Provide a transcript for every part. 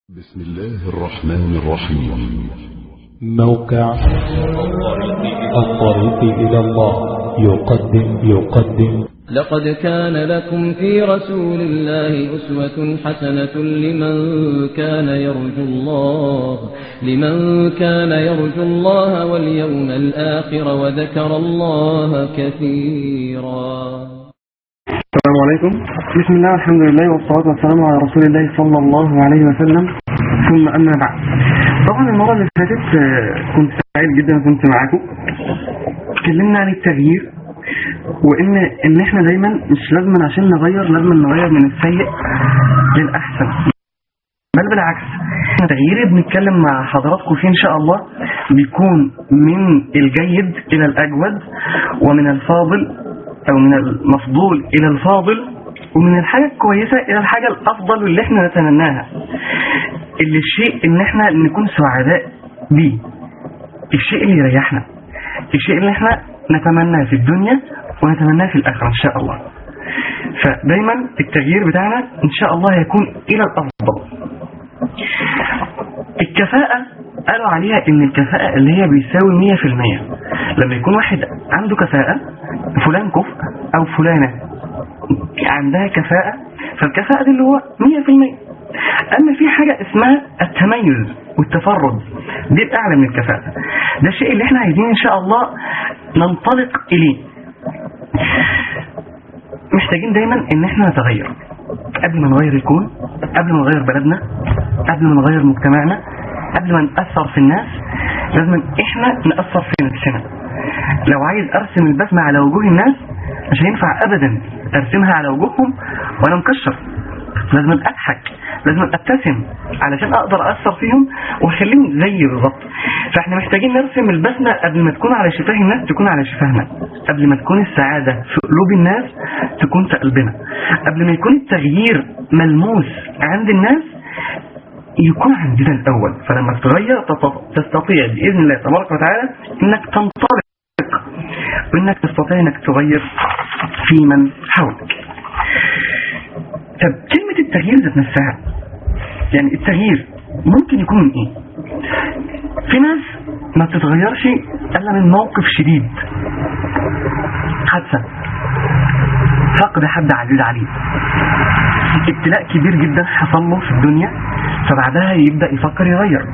بسم الله الرحمن الرحيم موقع الطريق إلى الله يقدم يقدم لقد كان لكم في رسول الله أسوة حسنة لمن كان يرجو الله لمن كان يرجو الله واليوم الآخر وذكر الله كثيرا السلام عليكم بسم الله والحمد لله والصلاة والسلام على رسول الله صلى الله عليه وسلم ثم أما بعد طبعا المرة اللي فاتت آه، كنت سعيد جدا كنت معاكم اتكلمنا عن التغيير وان ان احنا دايما مش لازم عشان نغير لازم نغير من السيء للأحسن بل بالعكس التغيير اللي بنتكلم مع حضراتكم فيه ان شاء الله بيكون من الجيد الى الاجود ومن الفاضل او من المفضول الى الفاضل ومن الحاجة الكويسة الى الحاجة الافضل واللي احنا نتمناها اللي الشيء ان احنا نكون سعداء بيه الشيء اللي يريحنا الشيء اللي احنا نتمناه في الدنيا ونتمناه في الاخرة ان شاء الله فدايما التغيير بتاعنا ان شاء الله هيكون الى الافضل الكفاءة قالوا عليها ان الكفاءة اللي هي بيساوي 100% لما يكون واحد عنده كفاءة فلان كفء او فلانة عندها كفاءة فالكفاءة دي اللي هو 100% اما في حاجة اسمها التميز والتفرد دي الاعلى من الكفاءة ده الشيء اللي احنا عايزين ان شاء الله ننطلق اليه محتاجين دايما ان احنا نتغير قبل ما نغير الكون قبل ما نغير بلدنا قبل ما نغير مجتمعنا قبل ما نأثر في الناس لازم احنا نأثر في نفسنا لو عايز ارسم البسمة على وجوه الناس مش هينفع ابدا ارسمها على وجوههم وانا مكشر لازم اضحك لازم ابتسم علشان اقدر اثر فيهم واخليهم زيي بالظبط فاحنا محتاجين نرسم البسمة قبل ما تكون على شفاه الناس تكون على شفاهنا قبل ما تكون السعادة في قلوب الناس تكون في قلبنا قبل ما يكون التغيير ملموس عند الناس يكون عندنا الأول فلما تتغير تط- تستطيع بإذن الله تبارك وتعالى إنك تنطلق وإنك تستطيع إنك تغير في من حولك طب كلمة التغيير ذات نفسها يعني التغيير ممكن يكون من إيه في ناس ما بتتغيرش إلا من موقف شديد حادثة فقد حد عزيز عليه ابتلاء كبير جدا حصل له في الدنيا فبعدها يبدأ يفكر يغير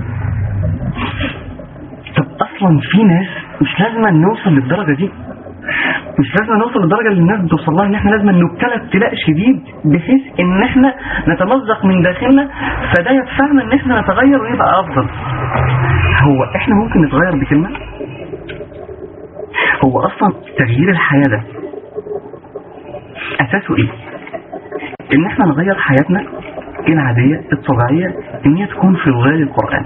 طب اصلا في ناس مش لازم نوصل للدرجة دي مش لازم نوصل للدرجة اللي الناس بتوصل لها ان احنا لازم نبتلى ابتلاء شديد بحيث ان احنا نتمزق من داخلنا فده يدفعنا ان احنا نتغير ونبقى افضل هو احنا ممكن نتغير بكلمة هو اصلا تغيير الحياة ده اساسه ايه ان احنا نغير حياتنا العادية الطبيعية ان هي تكون في ظلال القرآن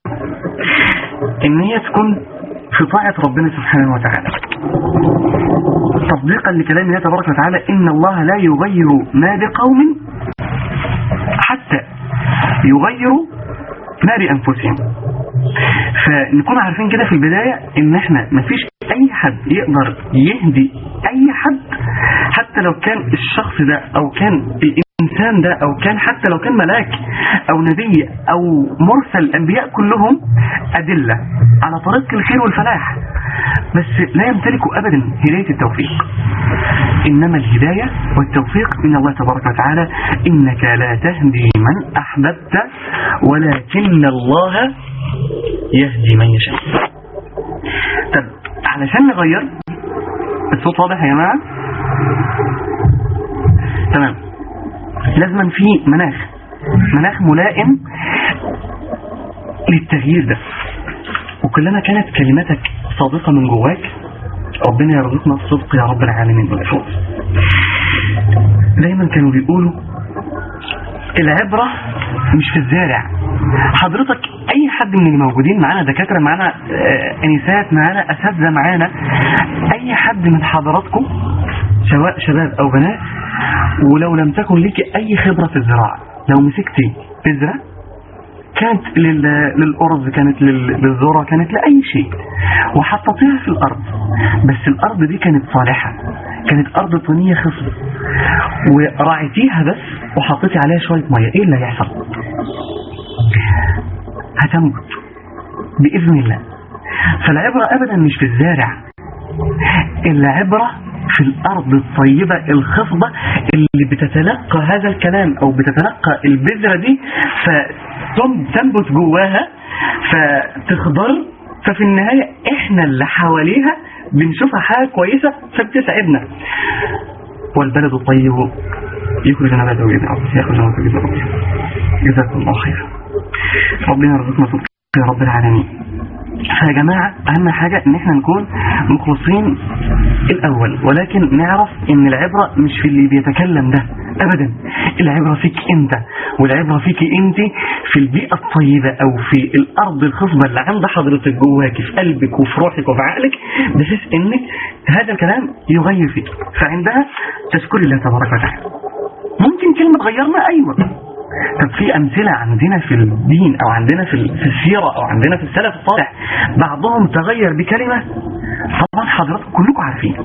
ان هي تكون في طاعة ربنا سبحانه وتعالى تصديقا لكلام الله تبارك وتعالى ان الله لا يغير ما بقوم حتى يغيروا ما بأنفسهم فنكون عارفين كده في البداية ان احنا مفيش اي حد يقدر يهدي اي حد حتى لو كان الشخص ده او كان الانسان ده او كان حتى لو كان ملاك او نبي او مرسل الانبياء كلهم ادلة على طريق الخير والفلاح بس لا يمتلكوا ابدا هداية التوفيق انما الهداية والتوفيق من الله تبارك وتعالى انك لا تهدي من احببت ولكن الله يهدي من يشاء طب علشان نغير الصوت واضح يا جماعة تمام لازما في مناخ مناخ ملائم للتغيير ده وكلما كانت كلماتك صادقة من جواك ربنا يرزقنا الصدق يا رب العالمين والفوز دايما كانوا بيقولوا العبرة مش في الزارع حضرتك اي حد من الموجودين معانا دكاترة معانا آه، انسات معانا اساتذة معانا اي حد من حضراتكم سواء شباب او بنات ولو لم تكن لك اي خبرة في الزراعة لو مسكتي بذرة كانت لل- للأرز كانت لل- للذرة كانت لأي شيء وحطيتيها في الأرض بس الأرض دي كانت صالحة كانت أرض طينية خصبة ورعيتيها بس وحطيتي عليها شوية مية إيه اللي هيحصل هتنبت بإذن الله فالعبرة أبدا مش في الزارع العبرة في الأرض الطيبة الخصبة اللي بتتلقى هذا الكلام أو بتتلقى البذرة دي فتنبت جواها فتخضر ففي النهاية احنا اللي حواليها بنشوفها حاجة كويسة فبتسعدنا والبلد الطيب يخرج نباته بإذن ربه يخرج نباته بإذن ربه جزاكم الله خيرا ربنا يرزقنا صدق يا رب العالمين فيا جماعة أهم حاجة إن احنا نكون مخلصين الأول ولكن نعرف إن العبرة مش في اللي بيتكلم ده أبدا العبرة فيك أنت والعبرة فيك أنت في البيئة الطيبة أو في الأرض الخصبة اللي عند حضرتك جواك في قلبك وفي روحك وفي عقلك بحيث إن هذا الكلام يغير فيك فعندها تشكر الله تبارك وتعالى ممكن كلمة تغيرنا أيوة طب في أمثلة عندنا في الدين أو عندنا في في السيرة أو عندنا في السلف الصالح بعضهم تغير بكلمة طبعا حضراتكم كلكم عارفين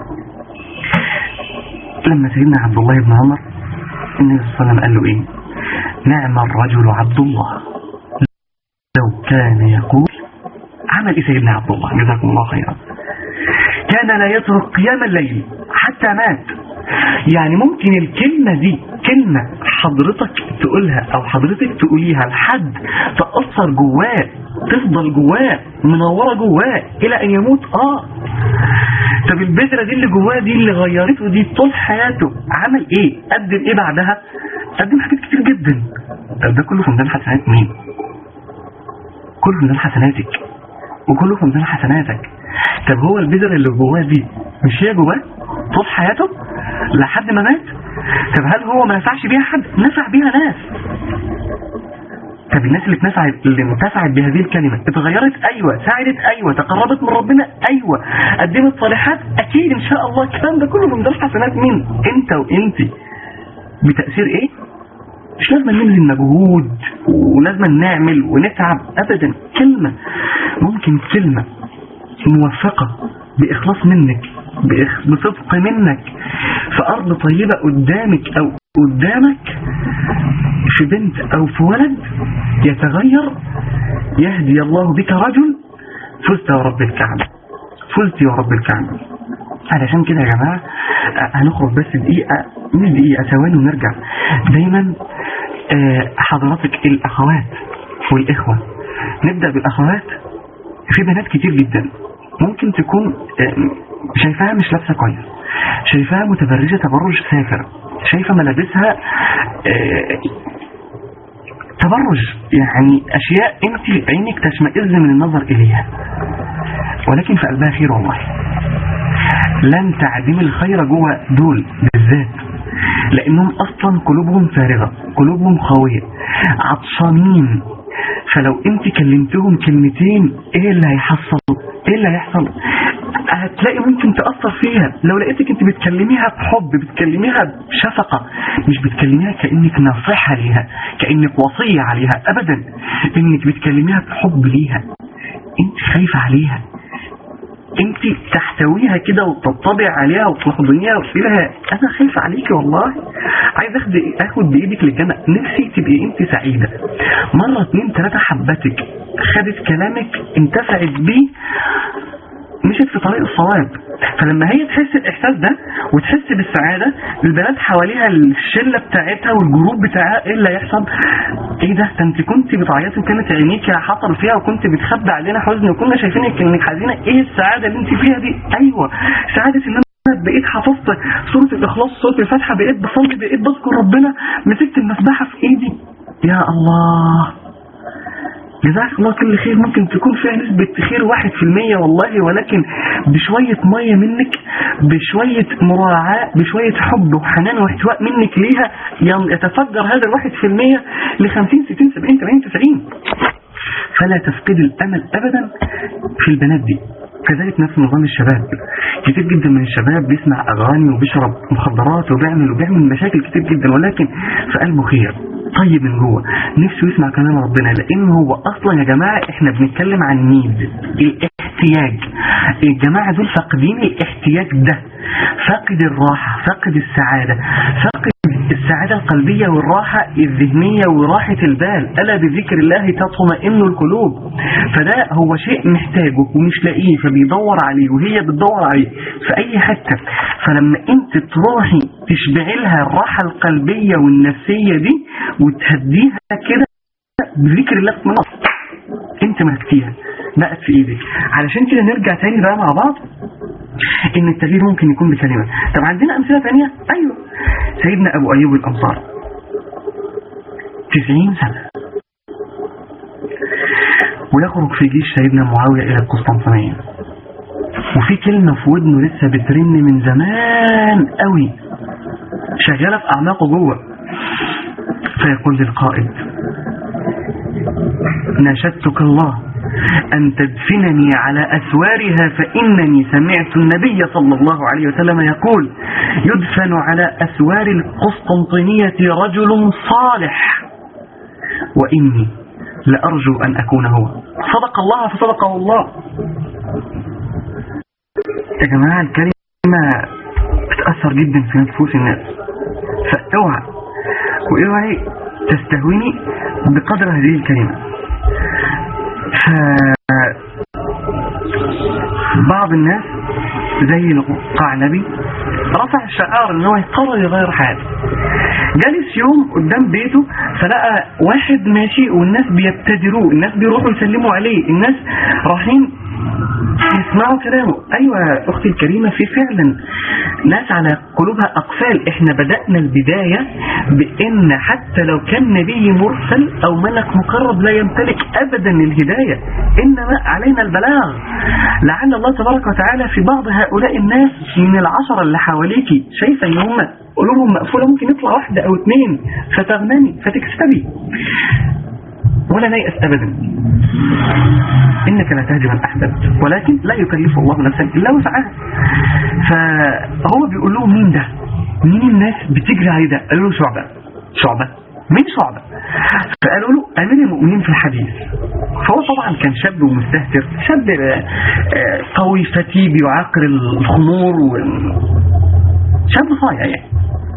لما سيدنا عبد الله بن عمر النبي صلى الله عليه وسلم قال له إيه نعم الرجل عبد الله لو كان يقول عمل إيه سيدنا عبد الله جزاكم الله خيرا كان لا يترك قيام الليل حتى مات يعني ممكن الكلمة دي كلمة حضرتك تقولها او حضرتك تقوليها لحد تأثر جواه تفضل جواه منورة جواه الى ان يموت اه طب البذرة دي اللي جواه دي اللي غيرته دي طول حياته عمل ايه قدم ايه بعدها قدم حاجات كتير جدا طب ده كله في ميزان حسنات مين كله في ميزان حسناتك وكله في ميزان حسناتك طب هو البذرة اللي جواه دي مش هي جواه طول حياته لحد ما مات طب هل هو ما نفعش بيها حد نفع بيها ناس طب الناس اللي اتنفعت اللي انتفعت بهذه الكلمة اتغيرت ايوه ساعدت ايوه تقربت من ربنا ايوه قدمت صالحات اكيد ان شاء الله الكلام ده كله من ضمن حسنات مين انت وانت بتأثير ايه مش لازم نبذل مجهود ولازم نعمل ونتعب ابدا كلمة ممكن كلمة موفقة بإخلاص منك بإخ- بصدق منك في أرض طيبة قدامك أو قدامك في بنت أو في ولد يتغير يهدي الله بك رجل فزت ورب الكعبة فزت ورب الكعبة علشان كده يا جماعة آه، هنخرج بس دقيقة مش دقيقة ثواني ونرجع دايما آه، حضراتك الأخوات والإخوة نبدأ بالأخوات في بنات كتير جدا ممكن تكون آه، شايفاها مش لابسة كويس شايفاها متبرجة تبرج سافر شايفة ملابسها آه، تبرج يعني أشياء أنت عينك تشمئز من النظر إليها ولكن في قلبها خير والله لن تعدم الخير جوه دول بالذات لأنهم أصلا قلوبهم فارغة قلوبهم خاوية عطشانين فلو انت كلمتهم كلمتين ايه اللي هيحصل ايه اللي هيحصل هتلاقي ممكن تأثر فيها لو لقيتك انت بتكلميها بحب بتكلميها بشفقة مش بتكلميها كأنك نصيحة ليها كأنك وصية عليها ابدا انك بتكلميها بحب ليها انت خايفة عليها انت تحتويها كده وتطبع عليها وتحضنيها وتقولي لها انا خايفة عليكي والله عايز اخد اخد بايدك للجنة نفسي تبقي انت سعيدة مرة اتنين تلاتة حبتك خدت كلامك انتفعت بيه مشت في طريق الصواب فلما هي تحس الاحساس ده وتحس بالسعادة البنات حواليها الشلة بتاعتها والجروب بتاعها ايه اللي هيحصل ايه ده ده انت كنت بتعيطي وكانت عينيك حصل فيها وكنت بتخبي علينا حزن وكنا شايفينك انك حزينة ايه السعادة اللي انت فيها دي ايوه سعادة ان انا بقيت حفظت سورة الاخلاص سورة الفاتحة بقيت بصلي بقيت بذكر ربنا مسكت المسبحة في ايدي يا الله جزاك الله كل خير ممكن تكون فيها نسبة خير واحد في المية والله ولكن بشوية مية منك بشوية مراعاة بشوية حب وحنان واحتواء منك ليها ين- يتفجر هذا الواحد في المية لخمسين ستين سبعين تمانين تسعين فلا تفقد الأمل أبدا في البنات دي كذلك نفس نظام الشباب كتير جدا من الشباب بيسمع أغاني وبيشرب مخدرات وبيعمل وبيعمل مشاكل كتير جدا ولكن في قلبه خير طيب من جوه نفسه يسمع كلام ربنا لأن هو أصلا يا جماعة احنا بنتكلم عن نيد الاحتياج الجماعة دول فاقدين الاحتياج ده فاقد الراحة فاقد السعادة فاقد السعادة القلبية والراحة الذهنية وراحة البال ألا بذكر الله تطمئن القلوب فده هو شيء محتاجه ومش لاقيه فبيدور عليه وهي بتدور عليه في أي حتة فلما أنت تروحي تشبعي لها الراحة القلبية والنفسية دي وتهديها كده بذكر الله تطمئن انت ملكتيها بقت في ايدك علشان كده نرجع تاني بقى مع بعض ان التغيير ممكن يكون بكلمة طب عندنا امثلة تانية ايوه سيدنا ابو ايوب الانصاري 90 سنة ويخرج في جيش سيدنا معاوية الى القسطنطينية وفي كلمة في ودنه لسه بترن من زمان قوي شغالة في اعماقه جوه فيقول للقائد ناشدتك الله أن تدفنني على أسوارها فإنني سمعت النبي صلى الله عليه وسلم يقول يدفن على أسوار القسطنطينية رجل صالح وإني لأرجو أن أكون هو صدق الله فصدقه الله يا جماعة الكلمة بتأثر جدا في نفوس الناس فاوعى واوعي تستهويني بقدر هذه الكلمة ف بعض الناس زي القعنبي رفع الشعار ان هو يقرر يغير حياته جالس يوم قدام بيته فلقى واحد ماشي والناس بيبتدروه الناس بيروحوا يسلموا عليه الناس رايحين يسمعوا كلامه ايوه يا اختي الكريمة في فعلا ناس على قلوبها اقفال احنا بدأنا البداية بان حتى لو كان نبي مرسل او ملك مقرب لا يمتلك ابدا الهداية انما علينا البلاغ لعل الله تبارك وتعالى في بعض هؤلاء الناس من العشرة اللي حواليك شايفة ان هم قلوبهم مقفولة ممكن يطلع واحدة او اتنين فتغنمي فتكسبي ولا نيأس ابدا إنك لا تهدي من أحببت ولكن لا يكلف الله نفسا إلا وسعها فهو بيقول لهم مين ده مين الناس بتجري عليه ده قالوا له شعبة شعبة مين شعبة فقالوا له أمير المؤمنين في الحديث فهو طبعا كان شاب ومستهتر شاب قوي فتي بيعاقر الخمور و... شاب صايع يعني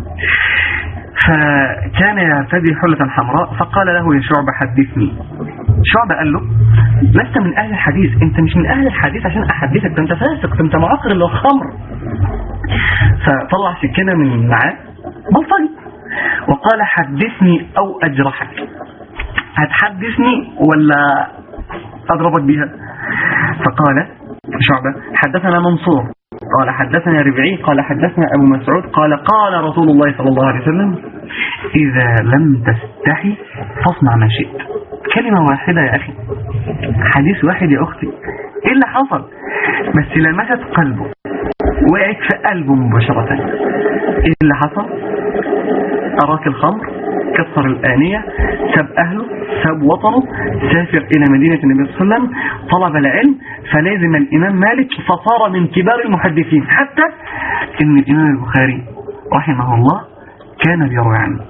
فكان يرتدي حلة حمراء فقال له يا شعبة حدثني شعبة قال له لست من أهل الحديث أنت مش من أهل الحديث عشان أحدثك ده أنت فاسق أنت معاقر للخمر فطلع سكينة من معاه بلطجي وقال حدثني أو أجرحك هتحدثني ولا أضربك بها فقال شعبة حدثنا منصور قال حدثنا ربعي قال حدثنا أبو مسعود قال قال رسول الله صلى الله عليه وسلم إذا لم تستحي فاصنع ما شئت كلمة واحدة يا أخي حديث واحد يا أختي إيه اللي حصل بس لمست قلبه وقعت في قلبه مباشرة إيه اللي حصل أراك الخمر كسر الآنية ساب أهله ساب وطنه سافر إلى مدينة النبي صلى الله عليه وسلم طلب العلم فلازم الإمام مالك فصار من كبار المحدثين حتى إن الإمام البخاري رحمه الله كان بيروي عنه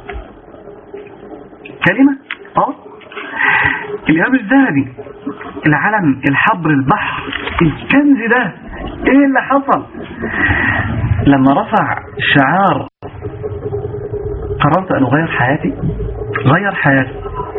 كلمة اه الإمام الذهبي العلم الحبر البحر الكنز ده ايه اللي حصل لما رفع شعار قررت أن أغير حياتي غير حياتي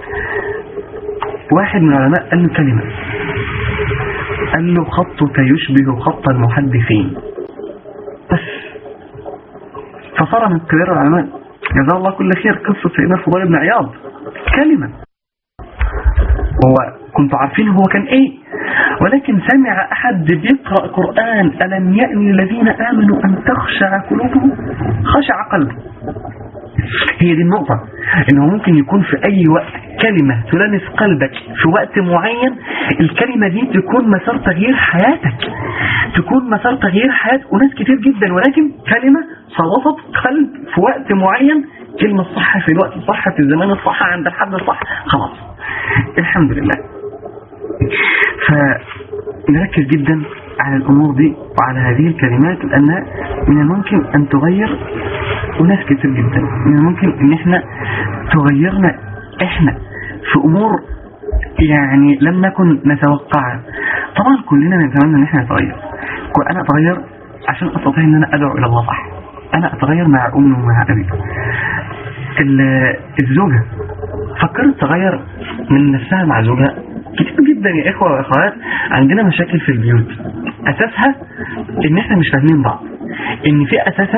واحد من العلماء قال له كلمة قال له خطك يشبه خط المحدثين بس فصار من كبار العلماء جزاه الله كل خير قصة سيدنا الفضيل بن عياض كلمة هو كنتوا عارفين هو كان ايه ولكن سمع احد بيقرأ قرآن ألم يأني الذين آمنوا أن تخشع قلوبهم خشع قلبه هي دي النقطة انه ممكن يكون في اي وقت كلمة تلامس قلبك في وقت معين الكلمة دي تكون مسار تغيير حياتك تكون مسار تغيير حياة وناس كتير جدا ولكن كلمة صوتت قلب في وقت معين كلمة صح في الوقت الصح في الزمان الصح عند الحد الصح خلاص الحمد لله فنركز جدا على الأمور دي وعلى هذه الكلمات لأنها من الممكن أن تغير وناس كتير جدا من الممكن أن احنا تغيرنا احنا في أمور يعني لم نكن نتوقعها طبعا كلنا نتمنى ان احنا نتغير انا اتغير عشان استطيع ان انا ادعو الى الله صح انا اتغير مع امي ومع ابي ال- الزوجة فكرت تغير من نفسها مع زوجها كتير جدا يا اخوة واخوات عندنا مشاكل في البيوت اساسها ان احنا مش فاهمين بعض ان في اساسا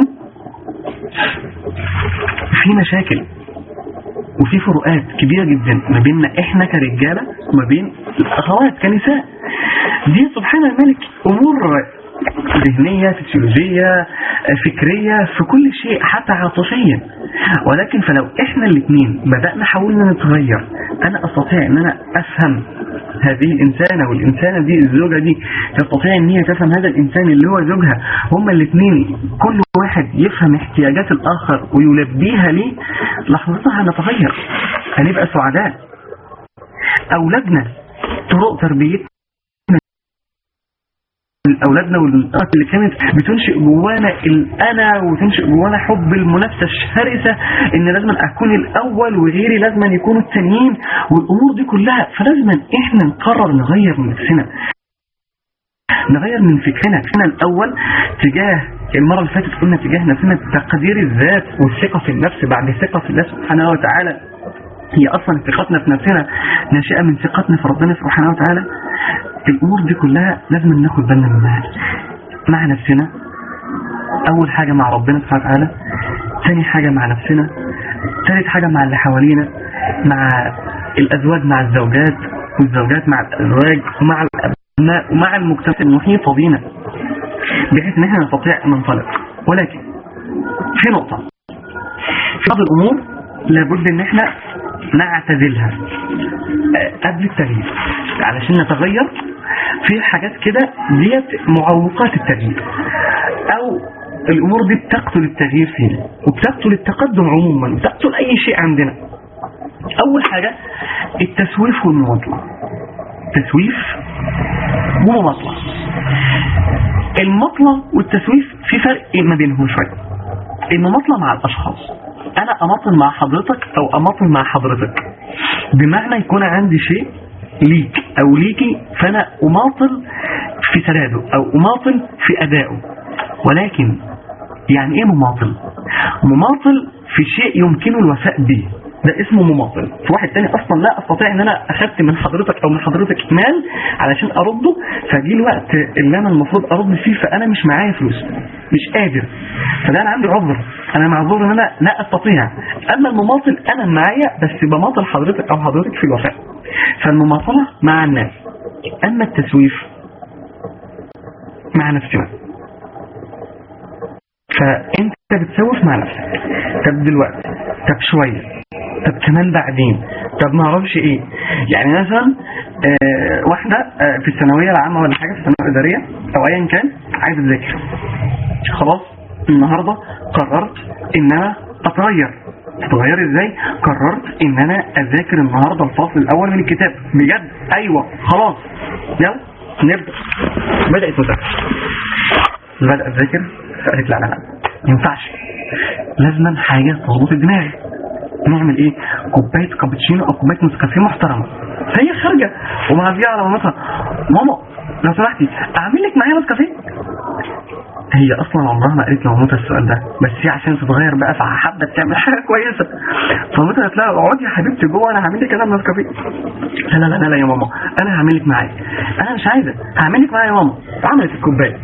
في مشاكل وفي فروقات كبيرة جدا ما بيننا احنا كرجالة وما بين الاخوات كنساء دي سبحان الملك امور ذهنية فسيولوجية فكرية في كل شيء حتى عاطفيا ولكن فلو احنا الاثنين بدأنا حاولنا نتغير انا استطيع ان انا افهم هذه الانسانة والانسانة دي الزوجة دي تستطيع ان هي تفهم هذا الانسان اللي هو زوجها هما الاثنين كل واحد يفهم احتياجات الاخر ويلبيها ليه لحظتها هنتغير هنبقى سعداء اولادنا طرق تربيتنا اولادنا والاخوات اللي كانت بتنشئ جوانا الانا وتنشئ جوانا حب المنافسه الشرسه ان لازم اكون الاول وغيري لازم يكونوا التانيين والامور دي كلها فلازم احنا نقرر نغير من نفسنا نغير من فكرنا فكرنا الاول تجاه المره اللي فاتت قلنا تجاه نفسنا تقدير الذات والثقه في النفس بعد الثقه في الله سبحانه وتعالى هي اصلا ثقتنا في نفسنا ناشئه من ثقتنا في ربنا سبحانه وتعالى الامور دي كلها لازم ناخد بالنا منها مع نفسنا اول حاجه مع ربنا سبحانه وتعالى ثاني حاجه مع نفسنا ثالث حاجه مع اللي حوالينا مع الازواج مع الزوجات والزوجات مع الازواج ومع الابناء ومع المجتمع المحيط بينا بحيث ان احنا نستطيع ننطلق ولكن في نقطه في بعض الامور لابد ان احنا نعتزلها آه، قبل التغيير علشان نتغير في حاجات كده ديت معوقات التغيير او الامور دي بتقتل التغيير فينا وبتقتل التقدم عموما بتقتل اي شيء عندنا اول حاجة التسويف والمماطلة تسويف ومماطلة المطلة والتسويف في فرق ما بينهم شوية المماطلة مع الاشخاص انا اماطل مع حضرتك او اماطل مع حضرتك بمعنى يكون عندي شيء ليك او ليكي فانا اماطل في سداده او اماطل في ادائه ولكن يعني ايه مماطل مماطل في شيء يمكنه الوفاء به ده اسمه مماطل في واحد تاني اصلا لا استطيع ان انا اخدت من حضرتك او من حضرتك مال علشان ارده فجي الوقت اللي انا المفروض ارد فيه فانا مش معايا فلوس مش قادر فده انا عندي عذر انا معذور ان انا لا استطيع اما المماطل انا معايا بس بماطل حضرتك او حضرتك في الوفاء فالمماطلة مع الناس اما التسويف مع نفسنا فانت بتسوف مع نفسك طب دلوقتي طب شوية طب كمان بعدين طب ما اعرفش ايه يعني مثلا آه واحدة آه في الثانوية العامة ولا حاجة في الثانوية الإدارية او ايا كان عايزة تذاكر خلاص النهاردة قررت ان انا اتغير اتغير ازاي قررت ان انا اذاكر النهاردة الفصل الاول من الكتاب بجد ايوه خلاص يلا نبدأ بدأت مذاكرة بدأت تذاكر فقالت لا لا لا ما ينفعش لازما حاجة تظبط الدماغ نعمل ايه كوباية كابتشينو او كوباية نسكافيه محترمة هي خارجة ومعزية على مامتها ماما لو سمحتي اعمل لك معايا نسكافيه هي اصلا عمرها ما قالت لمامتها السؤال ده بس هي عشان تتغير بقى فحابه تعمل حاجه كويسه فمامتها قالت لها اقعدي يا حبيبتي جوه انا هعمل لك انا نسكافيه لا لا لا لا يا ماما انا هعمل لك معايا انا مش عايزه هعمل لك معايا يا ماما عملت الكوبايه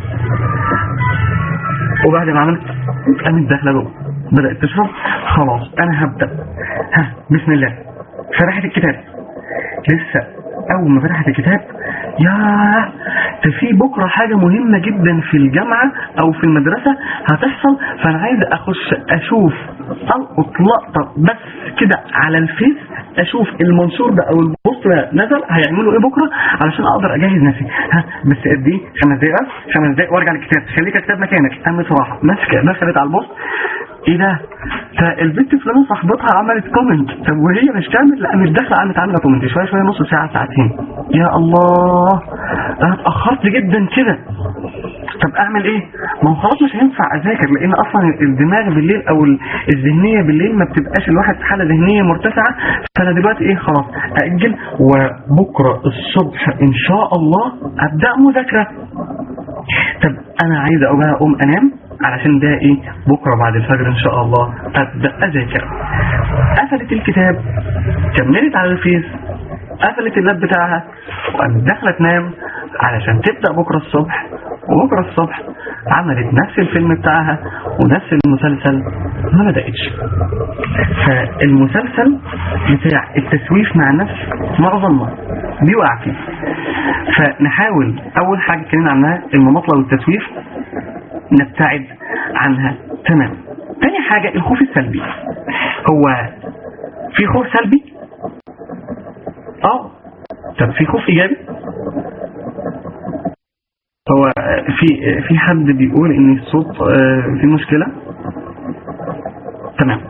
وبعد ما عملت قامت داخله جوه بدات تشرب خلاص انا هبدا ها بسم الله فتحت الكتاب لسه اول ما فتحت الكتاب يا ده في بكره حاجه مهمه جدا في الجامعه او في المدرسه هتحصل فانا عايز اخش اشوف القط لقطه بس كده على الفيس اشوف المنشور ده او البوست ده نزل هيعملوا ايه بكره علشان اقدر اجهز نفسي ها بس قد ايه خمس دقايق بس، خمس دقايق وارجع للكتاب خليك الكتاب مكانك انا بصراحه ماسكه دخلت على البوست ايه ده ده البنت فلانه صاحبتها عملت كومنت طب وهي مش تعمل لا مش داخله قامت عامله كومنت شويه شويه نص ساعه ساعتين يا الله انا اتاخرت جدا كده طب اعمل ايه ما هو خلاص مش هينفع اذاكر لان اصلا الدماغ بالليل او ال- الذهنيه بالليل ما بتبقاش الواحد في حاله ذهنيه مرتفعه فانا دلوقتي ايه خلاص اجل وبكره الصبح ان شاء الله ابدا مذاكره طب انا عايز بقى اقوم انام علشان ده ايه بكره بعد الفجر ان شاء الله ابدا اذاكر قفلت الكتاب كملت على الفيس قفلت اللاب بتاعها وقامت داخله تنام علشان تبدا بكره الصبح وبكره الصبح عملت نفس الفيلم بتاعها ونفس المسلسل ما بدأتش فالمسلسل بتاع التسويف مع النفس معظمنا بيوقع فيه فنحاول اول حاجه اتكلمنا عنها المماطله والتسويف نبتعد عنها تمام تاني حاجة الخوف السلبي هو في خوف سلبي اه طب في خوف ايجابي هو في في حد بيقول ان الصوت آه، في مشكلة تمام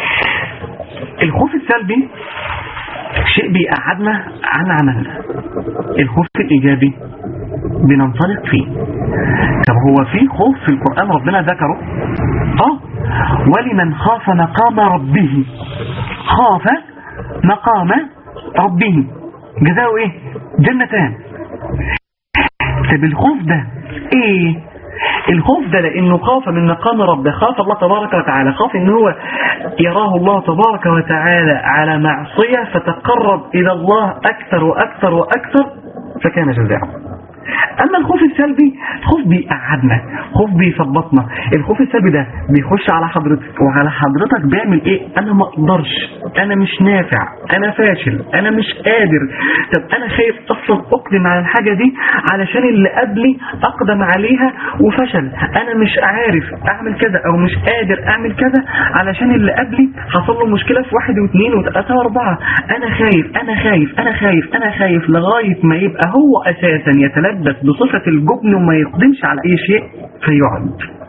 الخوف السلبي شيء بيقعدنا عن عملنا الخوف الإيجابي بننطلق فيه طب هو في خوف في القرآن ربنا ذكره اه ولمن خاف مقام ربه خاف مقام ربه جزاؤه ايه جنتان طب الخوف ده ايه الخوف ده لانه خاف من مقام ربه خاف الله تبارك وتعالى خاف ان هو يراه الله تبارك وتعالى على معصية فتقرب الى الله اكثر واكثر واكثر فكان جزاؤه اما الخوف السلبي خوف بيقعدنا خوف بيثبطنا الخوف السلبي ده بيخش على حضرتك وعلى حضرتك بيعمل ايه انا ما اقدرش انا مش نافع انا فاشل انا مش قادر طب انا خايف اصلا اقدم على الحاجة دي علشان اللي قبلي اقدم عليها وفشل انا مش عارف اعمل كذا او مش قادر اعمل كذا علشان اللي قبلي حصل له مشكلة في واحد واثنين وثلاثة واربعة انا خايف انا خايف انا خايف انا خايف لغاية ما يبقى هو اساسا يتلبس بصفة الجبن وما يقدمش على اي شيء فيقعد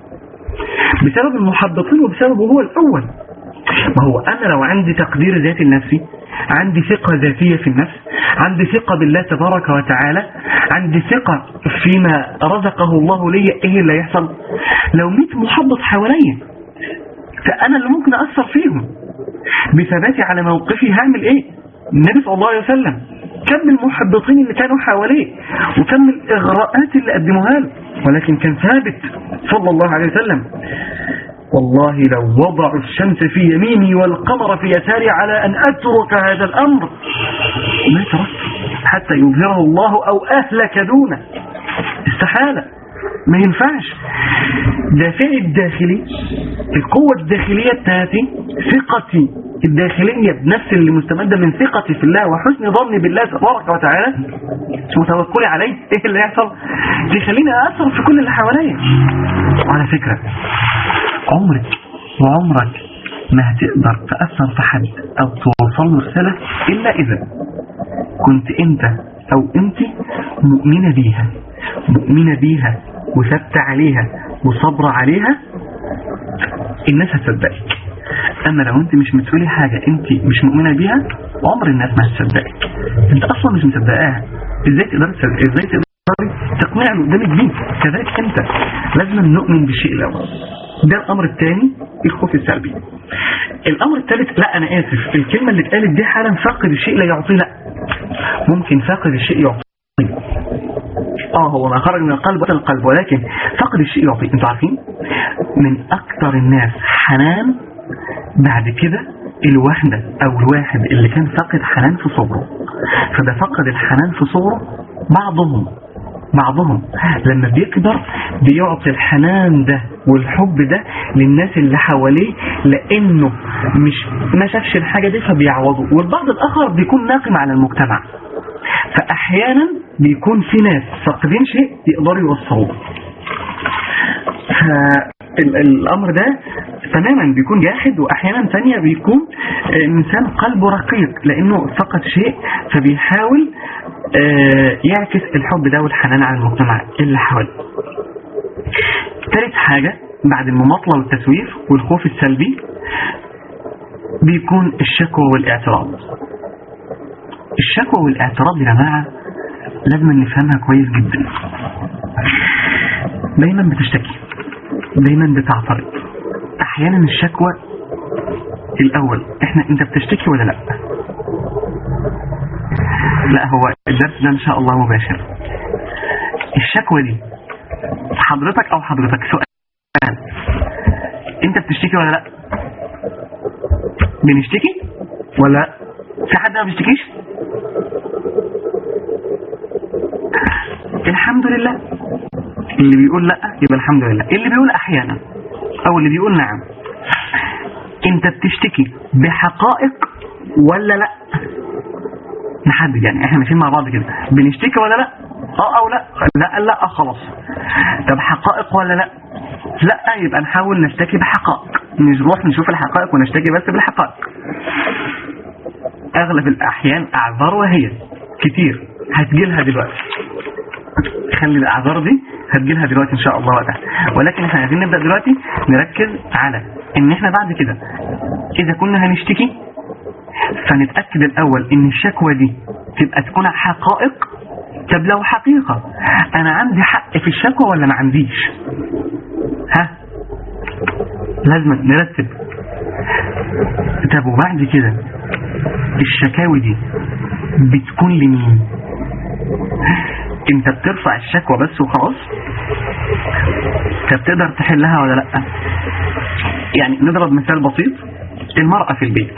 بسبب المحبطين وبسببه هو الاول ما هو انا لو عندي تقدير ذاتي لنفسي عندي ثقة ذاتية في النفس عندي ثقة بالله تبارك وتعالى عندي ثقة فيما رزقه الله لي ايه اللي هيحصل لو 100 محبط حواليا فانا اللي ممكن اثر فيهم بثباتي على موقفي هعمل ايه النبي صلى الله عليه وسلم كم المحبطين اللي كانوا حواليه وكم الإغراءات اللي قدموها له ولكن كان ثابت صلى الله عليه وسلم والله لو وضعوا الشمس في يميني والقمر في يساري على أن أترك هذا الأمر ما تركت حتى يظهره الله أو أهلك دونه استحالة ما ينفعش دافعي الداخلي القوة الداخلية بتاعتي ثقتي الداخلية بنفس اللي مستمدة من ثقتي في الله وحسن ظني بالله تبارك وتعالى وتوكلي عليه ايه اللي يحصل بيخليني اثر في كل اللي حواليا وعلى فكرة عمرك وعمرك ما هتقدر تأثر في حد او توصل له رسالة الا اذا كنت انت او انت مؤمنة بيها مؤمنة بيها وثبت عليها وصبر عليها الناس هتصدقك اما لو انت مش بتقولي حاجة انت مش مؤمنة بيها عمر الناس ما هتصدقك انت اصلا مش مصدقاها ازاي تقدر ازاي تقدر تقنع اللي قدامك بيه كذلك انت لازم نؤمن بالشيء الاول ده الامر الثاني الخوف السلبي الامر الثالث لا انا اسف الكلمة اللي اتقالت دي حالا فاقد الشيء لا يعطيه لا ممكن فاقد الشيء يعطيه اه هو ما خرج من القلب وصل القلب ولكن فقد الشيء يعطيه انتوا عارفين من اكتر الناس حنان بعد كده الواحدة او الواحد اللي كان فقد حنان في صغره فده فقد الحنان في صغره بعضهم بعضهم لما بيكبر بيعطي الحنان ده والحب ده للناس اللي حواليه لانه مش ما شافش الحاجة دي فبيعوضه والبعض الاخر بيكون ناقم على المجتمع فاحيانا بيكون في ناس فاقدين شيء يقدروا يوصلوه الامر ده تماما بيكون جاحد واحيانا ثانية بيكون انسان قلبه رقيق لانه فقد شيء فبيحاول يعكس الحب ده والحنان على المجتمع اللي حواليه ثالث حاجة بعد المماطلة والتسويف والخوف السلبي بيكون الشكوى والاعتراض الشكوى والاعتراض يا جماعة لازم نفهمها كويس جدا دايما بتشتكي دايما بتعترض احيانا الشكوى الاول احنا انت بتشتكي ولا لا لا هو الدرس ده ان شاء الله مباشر الشكوى دي حضرتك او حضرتك سؤال انت بتشتكي ولا لا بنشتكي ولا لا؟ في حد ما بيشتكيش الحمد لله اللي بيقول لا يبقى الحمد لله اللي بيقول احيانا او اللي بيقول نعم انت بتشتكي بحقائق ولا لا نحدد يعني احنا ماشيين مع بعض كده بنشتكي ولا لا اه او لا لا لا خلاص طب حقائق ولا لا لا يبقى نحاول نشتكي بحقائق مش نروح نشوف الحقائق ونشتكي بس بالحقائق اغلب الاحيان اعذار وهي كتير هتجيلها دلوقتي خلي الاعذار دي هتجيلها دلوقتي ان شاء الله وقتها ولكن احنا عايزين نبدا دلوقتي نركز على ان احنا بعد كده اذا كنا هنشتكي فنتاكد الاول ان الشكوى دي تبقى تكون حقائق طب لو حقيقه انا عندي حق في الشكوى ولا ما عنديش ها لازم نرتب طب وبعد كده الشكاوي دي بتكون لمين انت بترفع الشكوى بس وخلاص طب تقدر تحلها ولا لا يعني نضرب مثال بسيط المرأة في البيت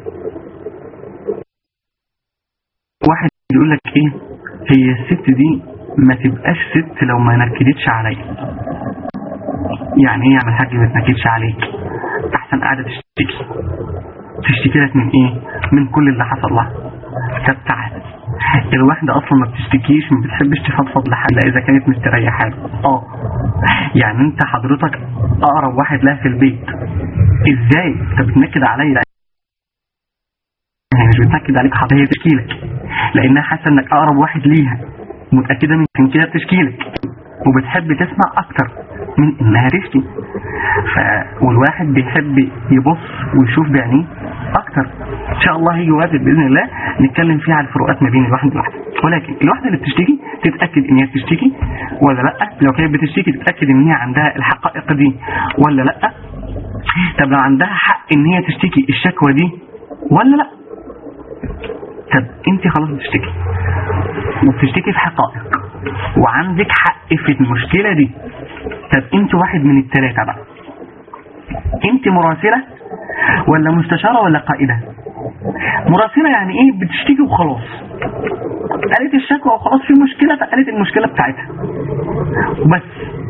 واحد يقول لك ايه هي الست دي ما تبقاش ست لو ما نكدتش عليا يعني ايه يعمل حاجة ما تنكدش عليك احسن قاعدة تشتكي تشتكي لك من ايه من كل اللي حصل لها طب تعال الواحدة اصلا ما بتشتكيش ما بتحبش تفضفض لحد الا اذا كانت مستريحة اه يعني انت حضرتك اقرب واحد لها في البيت ازاي انت بتنكد عليا هي مش بتنكد عليك حضرتك هي بتشكي لك لانها حاسه انك اقرب واحد ليها متاكده من عشان كده بتشكي لك وبتحب تسمع اكتر من انها تشكي ف... والواحد بيحب يبص ويشوف بعينيه اكتر ان شاء الله هيجي وقت باذن الله نتكلم فيه على الفروقات ما بين الواحد والواحده ولكن الواحده اللي بتشتكي تتاكد ان هي بتشتكي ولا لا لو كانت بتشتكي تتاكد ان هي عندها الحقائق دي ولا لا طب لو عندها حق ان هي تشتكي الشكوى دي ولا لا طب انت خلاص بتشتكي وبتشتكي في حقائق وعندك حق في المشكلة دي طب انت واحد من الثلاثة بقى انت مراسلة ولا مستشارة ولا قائدة مراسلة يعني ايه بتشتكي وخلاص قالت الشكوى وخلاص في مشكلة فقالت المشكلة بتاعتها بس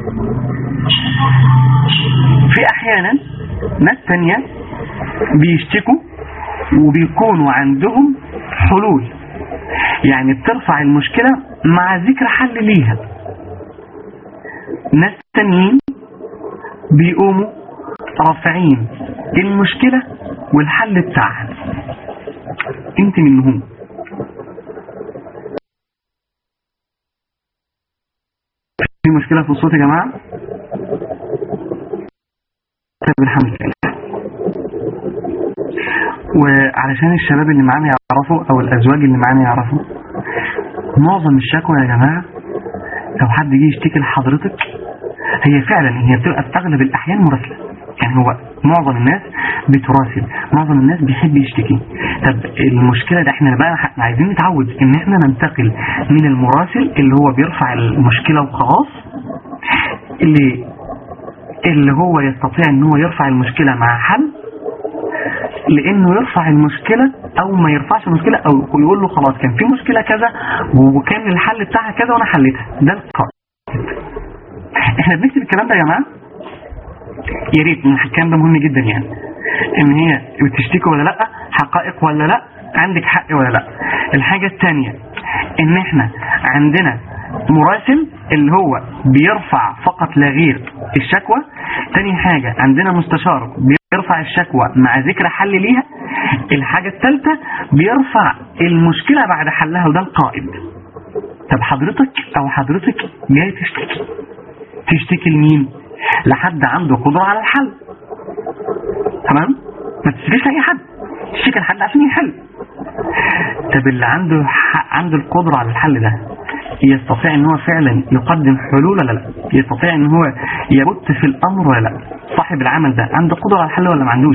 في احيانا ناس تانية بيشتكوا وبيكونوا عندهم حلول يعني بترفع المشكلة مع ذكر حل ليها ناس تانيين بيقوموا رافعين المشكلة والحل بتاعها انت منهم في مشكلة في الصوت يا جماعة طيب الحمد لله وعلشان الشباب اللي معانا يعرفوا او الازواج اللي معانا يعرفوا معظم الشكوى يا جماعة لو حد جه يشتكي لحضرتك هي فعلا هي بتبقى في اغلب الاحيان مراسلة يعني هو معظم الناس بتراسل معظم الناس بيحب يشتكي طب المشكلة ده احنا بقى عايزين نتعود ان احنا ننتقل من المراسل اللي هو بيرفع المشكلة وخلاص اللي اللي هو يستطيع ان هو يرفع المشكلة مع حل لانه يرفع المشكلة او ما يرفعش المشكلة او يقول له خلاص كان في مشكلة كذا وكان الحل بتاعها كذا وانا حليتها ده القائد احنا بنكتب الكلام ده يا جماعة يا ريت الكلام ده مهم جدا يعني ان هي بتشتكي ولا لا حقائق ولا لا عندك حق ولا لا الحاجة الثانية ان احنا عندنا مراسل اللي هو بيرفع فقط لا غير الشكوى تاني حاجة عندنا مستشار بيرفع الشكوى مع ذكر حل ليها الحاجة الثالثة بيرفع المشكلة بعد حلها وده القائد طب حضرتك او حضرتك جاي تشتكي تشتكي لمين لحد عنده قدرة على الحل تمام ما تشتكيش لاي حد تشتكي لحد عشان يحل طب اللي عنده عنده القدرة على الحل ده يستطيع ان هو فعلا يقدم حلول ولا لا يستطيع ان هو يبت في الامر ولا لا صاحب العمل ده عنده قدرة على الحل ولا ما عندوش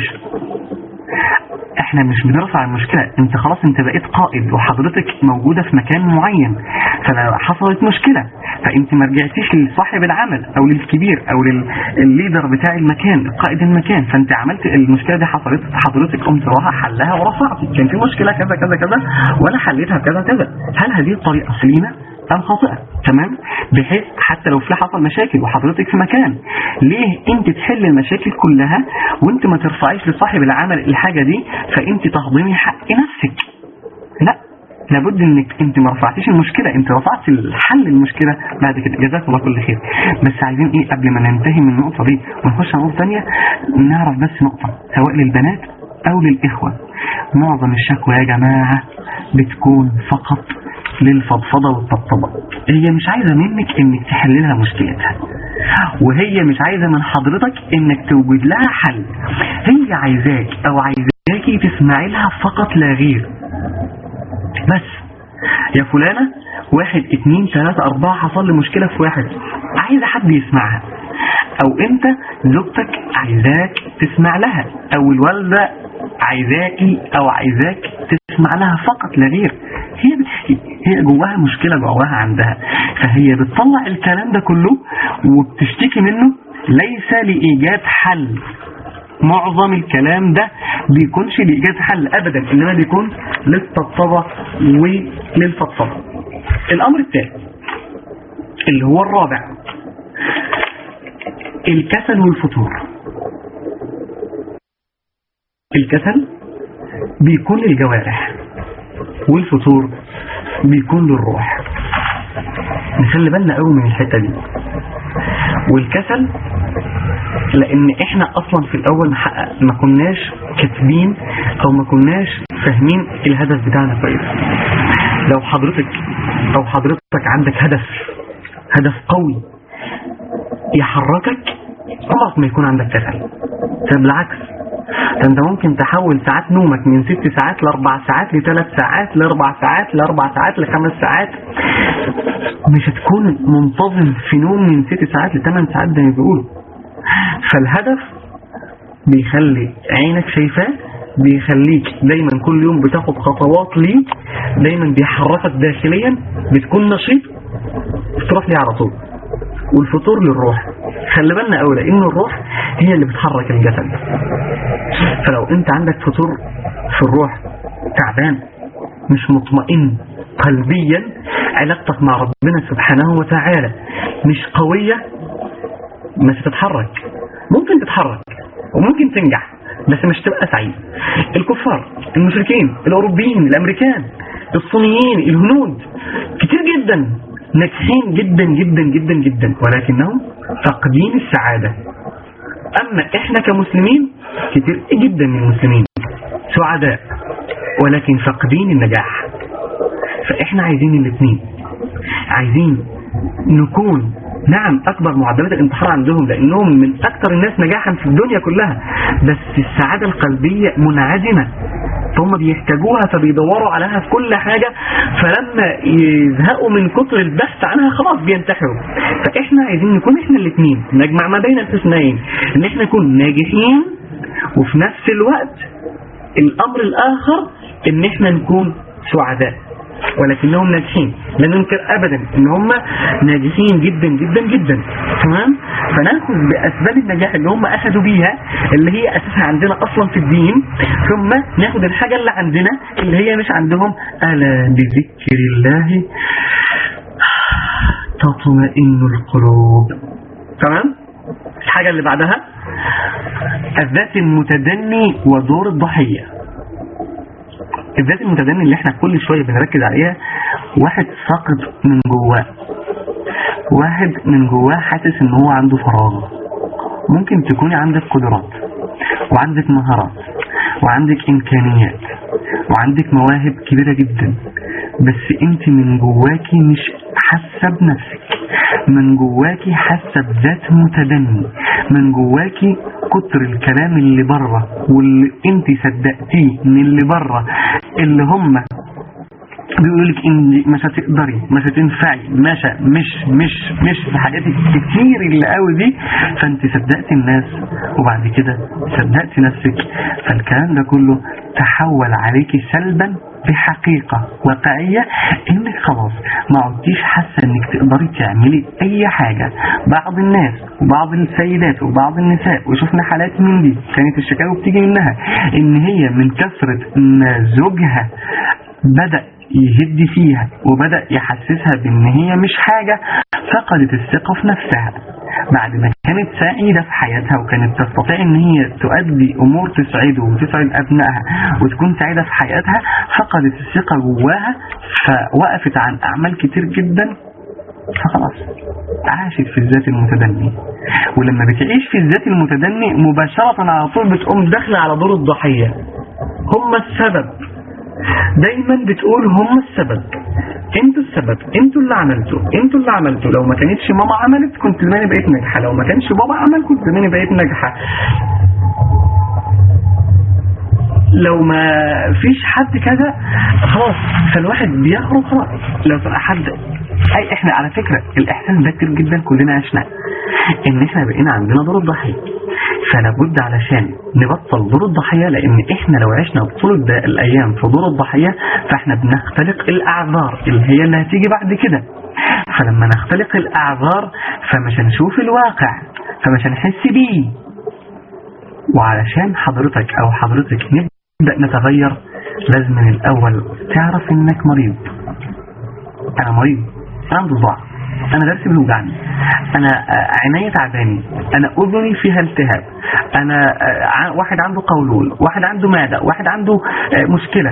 احنا مش بنرفع المشكلة انت خلاص انت بقيت قائد وحضرتك موجودة في مكان معين فحصلت مشكلة فانت ما رجعتيش لصاحب العمل او للكبير او للليدر بتاع المكان قائد المكان فانت عملت المشكلة دي حصلت حضرتك قمت راها حلها ورفعتي كان في مشكلة كذا كذا كذا ولا حليتها كذا كذا هل هذه الطريقة سليمة أم خاطئة تمام بحيث حتى لو في حصل مشاكل وحضرتك في مكان ليه انت تحل المشاكل كلها وانت ما ترفعيش لصاحب العمل الحاجة دي فانت تهضمي حق نفسك لا لابد انك انت ما رفعتيش المشكلة انت رفعت الحل المشكلة بعد كده جزاك الله كل خير بس عايزين ايه قبل ما ننتهي من النقطة دي ونخش على نقطة ثانيه نعرف بس نقطة سواء للبنات او للاخوة معظم الشكوى يا جماعة بتكون فقط للفضفضة والطبطبة هي مش عايزة منك انك تحل لها مشكلتها وهي مش عايزة من حضرتك انك توجد لها حل هي عايزاك او عايزاكي تسمعي لها فقط لا غير بس يا فلانة واحد اتنين تلاتة اربعة حصل لي مشكلة في واحد عايزة حد يسمعها او انت زوجتك عايزاك تسمع لها او الوالدة عايزاكي او عايزاك تسمع لها فقط لا غير هي بتحكي هي جواها مشكلة جواها عندها فهي بتطلع الكلام ده كله وبتشتكي منه ليس لإيجاد حل معظم الكلام ده بيكونش لإيجاد حل أبدا إنما بيكون للطبطبة وللفضفضة الأمر الثالث اللي هو الرابع الكسل والفتور الكسل بيكون للجوارح والفتور بيكون للروح نخلي بالنا قوي من الحتة دي والكسل لان احنا اصلا في الاول محقق ما كناش كاتبين او ما كناش فاهمين الهدف بتاعنا كويس لو حضرتك او حضرتك عندك هدف هدف قوي يحركك عمرك ما يكون عندك كسل بالعكس فانت ممكن تحول ساعات نومك من ست ساعات لاربع ساعات لثلاث ساعات لاربع ساعات لاربع ساعات لخمس ساعات مش هتكون منتظم في نوم من ست ساعات لثمان ساعات زي ما بيقولوا فالهدف بيخلي عينك شايفاه بيخليك دايما كل يوم بتاخد خطوات ليه دايما بيحركك داخليا بتكون نشيط بتروح ليه على طول والفطور للروح خلي بالنا قوي لان الروح هي اللي بتحرك الجسد فلو انت عندك فطور في الروح تعبان مش مطمئن قلبيا علاقتك مع ربنا سبحانه وتعالى مش قوية مش هتتحرك ممكن تتحرك وممكن تنجح بس مش تبقى سعيد الكفار المشركين الأوروبيين الأمريكان الصينيين الهنود كتير جدا ناجحين جدا جدا جدا جدا ولكنهم فاقدين السعادة أما إحنا كمسلمين كتير جدا من المسلمين سعداء ولكن فاقدين النجاح فإحنا عايزين الاثنين عايزين نكون نعم أكبر معدلات الانتحار عندهم لأنهم من أكثر الناس نجاحا في الدنيا كلها بس السعادة القلبية منعدمة فهم بيحتاجوها فبيدوروا عليها في كل حاجة فلما يزهقوا من كتر البحث عنها خلاص بينتحروا فإحنا عايزين نكون إحنا الاثنين نجمع ما بين الحسنين إن إحنا نكون ناجحين وفي نفس الوقت الأمر الآخر إن إحنا نكون سعداء ولكنهم ناجحين لا ننكر ابدا ان هم ناجحين جدا جدا جدا تمام فناخذ باسباب النجاح اللي هم اخذوا بيها اللي هي اساسها عندنا اصلا في الدين ثم ناخذ الحاجة اللي عندنا اللي هي مش عندهم الا بذكر الله تطمئن القلوب تمام الحاجة اللي بعدها الذات المتدني ودور الضحية الذات المتدني اللي احنا كل شوية بنركز عليها واحد فاقد من جواه واحد من جواه حاسس ان هو عنده فراغ ممكن تكوني عندك قدرات وعندك مهارات وعندك امكانيات وعندك مواهب كبيرة جدا بس انت من جواكي مش حاسة بنفسك من جواكي حاسة بذات متدني من جواكي كتر الكلام اللي بره واللي انت صدقتيه من اللي بره اللي هم بيقولك ان مش هتقدري مش هتنفعي مش مش مش مش في حاجات كتير اللي قوي دي فانت صدقتي الناس وبعد كده صدقتي نفسك فالكلام ده كله تحول عليكي سلبا بحقيقة واقعية انك خلاص ما عدتيش حاسة انك تقدري تعملي اي حاجة بعض الناس وبعض السيدات وبعض النساء وشفنا حالات من دي كانت الشكاوى بتيجي منها ان هي من كثرة ما زوجها بدأ يهد فيها وبدأ يحسسها بان هي مش حاجة فقدت الثقة في نفسها بعد ما كانت سعيدة في حياتها وكانت تستطيع ان هي تؤدي امور تسعده وتسعد ابنائها وتكون سعيدة في حياتها فقدت الثقة جواها فوقفت عن اعمال كتير جدا فخلاص عاشت في الذات المتدني ولما بتعيش في الذات المتدني مباشرة على طول بتقوم داخلة على دور الضحية هم السبب دايما بتقول هم السبب انتوا السبب انتوا اللي عملتوا انتوا اللي عملتوا لو ما كانتش ماما عملت كنت زماني بقيت ناجحه لو ما كانش بابا عمل كنت زماني بقيت ناجحه لو ما فيش حد كذا خلاص فالواحد بيخرج خلاص لو بقى حد اي احنا على فكرة الاحساس ده كتير جدا كلنا عشنا ان احنا بقينا عندنا دور الضحية فلا بد علشان نبطل دور الضحية لان احنا لو عشنا بطول الد- الايام في دور الضحية فاحنا بنختلق الاعذار اللي هي اللي هتيجي بعد كده فلما نختلق الاعذار فمش هنشوف الواقع فمش هنحس بيه وعلشان حضرتك او حضرتك نبدأ نتغير لازم من الاول تعرف انك مريض انا مريض انا عندي صداع انا ضرسي بيوجعني انا آه، عيني تعباني انا اذني فيها التهاب انا آه، ع- واحد عنده قولون واحد عنده معده واحد عنده آه، مشكله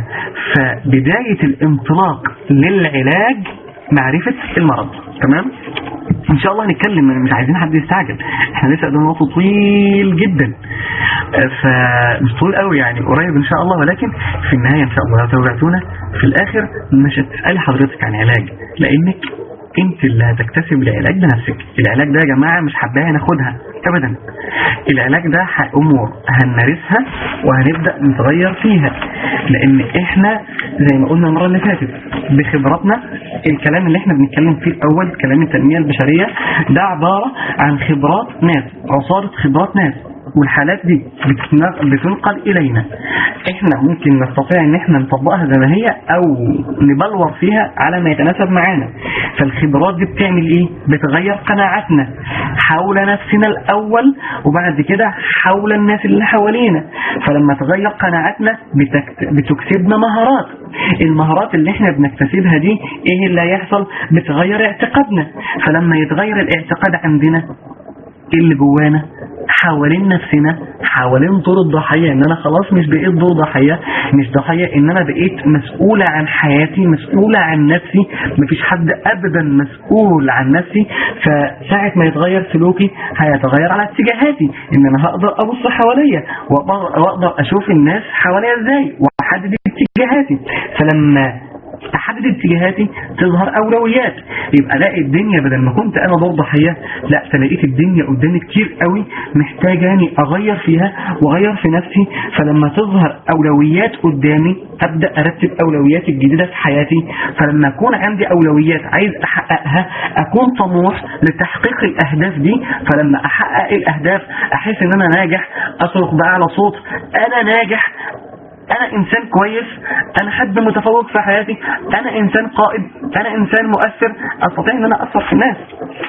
فبدايه الانطلاق للعلاج معرفه المرض تمام ان شاء الله هنتكلم مش عايزين حد يستعجل احنا لسه قدامنا وقت طويل جدا آه، فمش طويل قوي يعني قريب ان شاء الله ولكن في النهايه ان شاء الله لو تابعتونا في الاخر مش هتسالي حضرتك عن علاج لانك انت اللي هتكتسب العلاج بنفسك العلاج ده يا جماعه مش حبايه ناخدها ابدا العلاج ده ح- امور هنمارسها وهنبدا نتغير فيها لان احنا زي ما قلنا المره اللي فاتت بخبراتنا الكلام اللي احنا بنتكلم فيه الاول كلام التنميه البشريه ده عباره عن خبرات ناس عصاره خبرات ناس والحالات دي بتن- بتنقل إلينا احنا ممكن نستطيع ان احنا نطبقها زي ما هي او نبلور فيها على ما يتناسب معانا فالخبرات دي بتعمل ايه بتغير قناعاتنا حول نفسنا الاول وبعد كده حول الناس اللي حوالينا فلما تغير قناعاتنا بتكت... بتكسبنا مهارات المهارات اللي احنا بنكتسبها دي ايه اللي هيحصل بتغير اعتقادنا فلما يتغير الاعتقاد عندنا ايه اللي جوانا حوالين نفسنا حوالين دور الضحية ان انا خلاص مش بقيت دور ضحية مش ضحية ان انا بقيت مسؤولة عن حياتي مسؤولة عن نفسي مفيش حد ابدا مسؤول عن نفسي فساعة ما يتغير سلوكي هيتغير على اتجاهاتي ان انا هقدر ابص حواليا وأقدر- واقدر اشوف الناس حواليا ازاي واحدد اتجاهاتي فلما احدد اتجاهاتي تظهر اولويات يبقى الاقي الدنيا بدل ما كنت انا دور ضحيه لا تلاقيت الدنيا قدامي كتير قوي محتاجاني اغير فيها واغير في نفسي فلما تظهر اولويات قدامي ابدا ارتب اولوياتي الجديده في حياتي فلما اكون عندي اولويات عايز احققها اكون طموح لتحقيق الاهداف دي فلما احقق الاهداف احس ان انا ناجح اصرخ باعلى صوت انا ناجح انا انسان كويس انا حد متفوق في حياتي انا انسان قائد انا انسان مؤثر استطيع ان انا اثر في الناس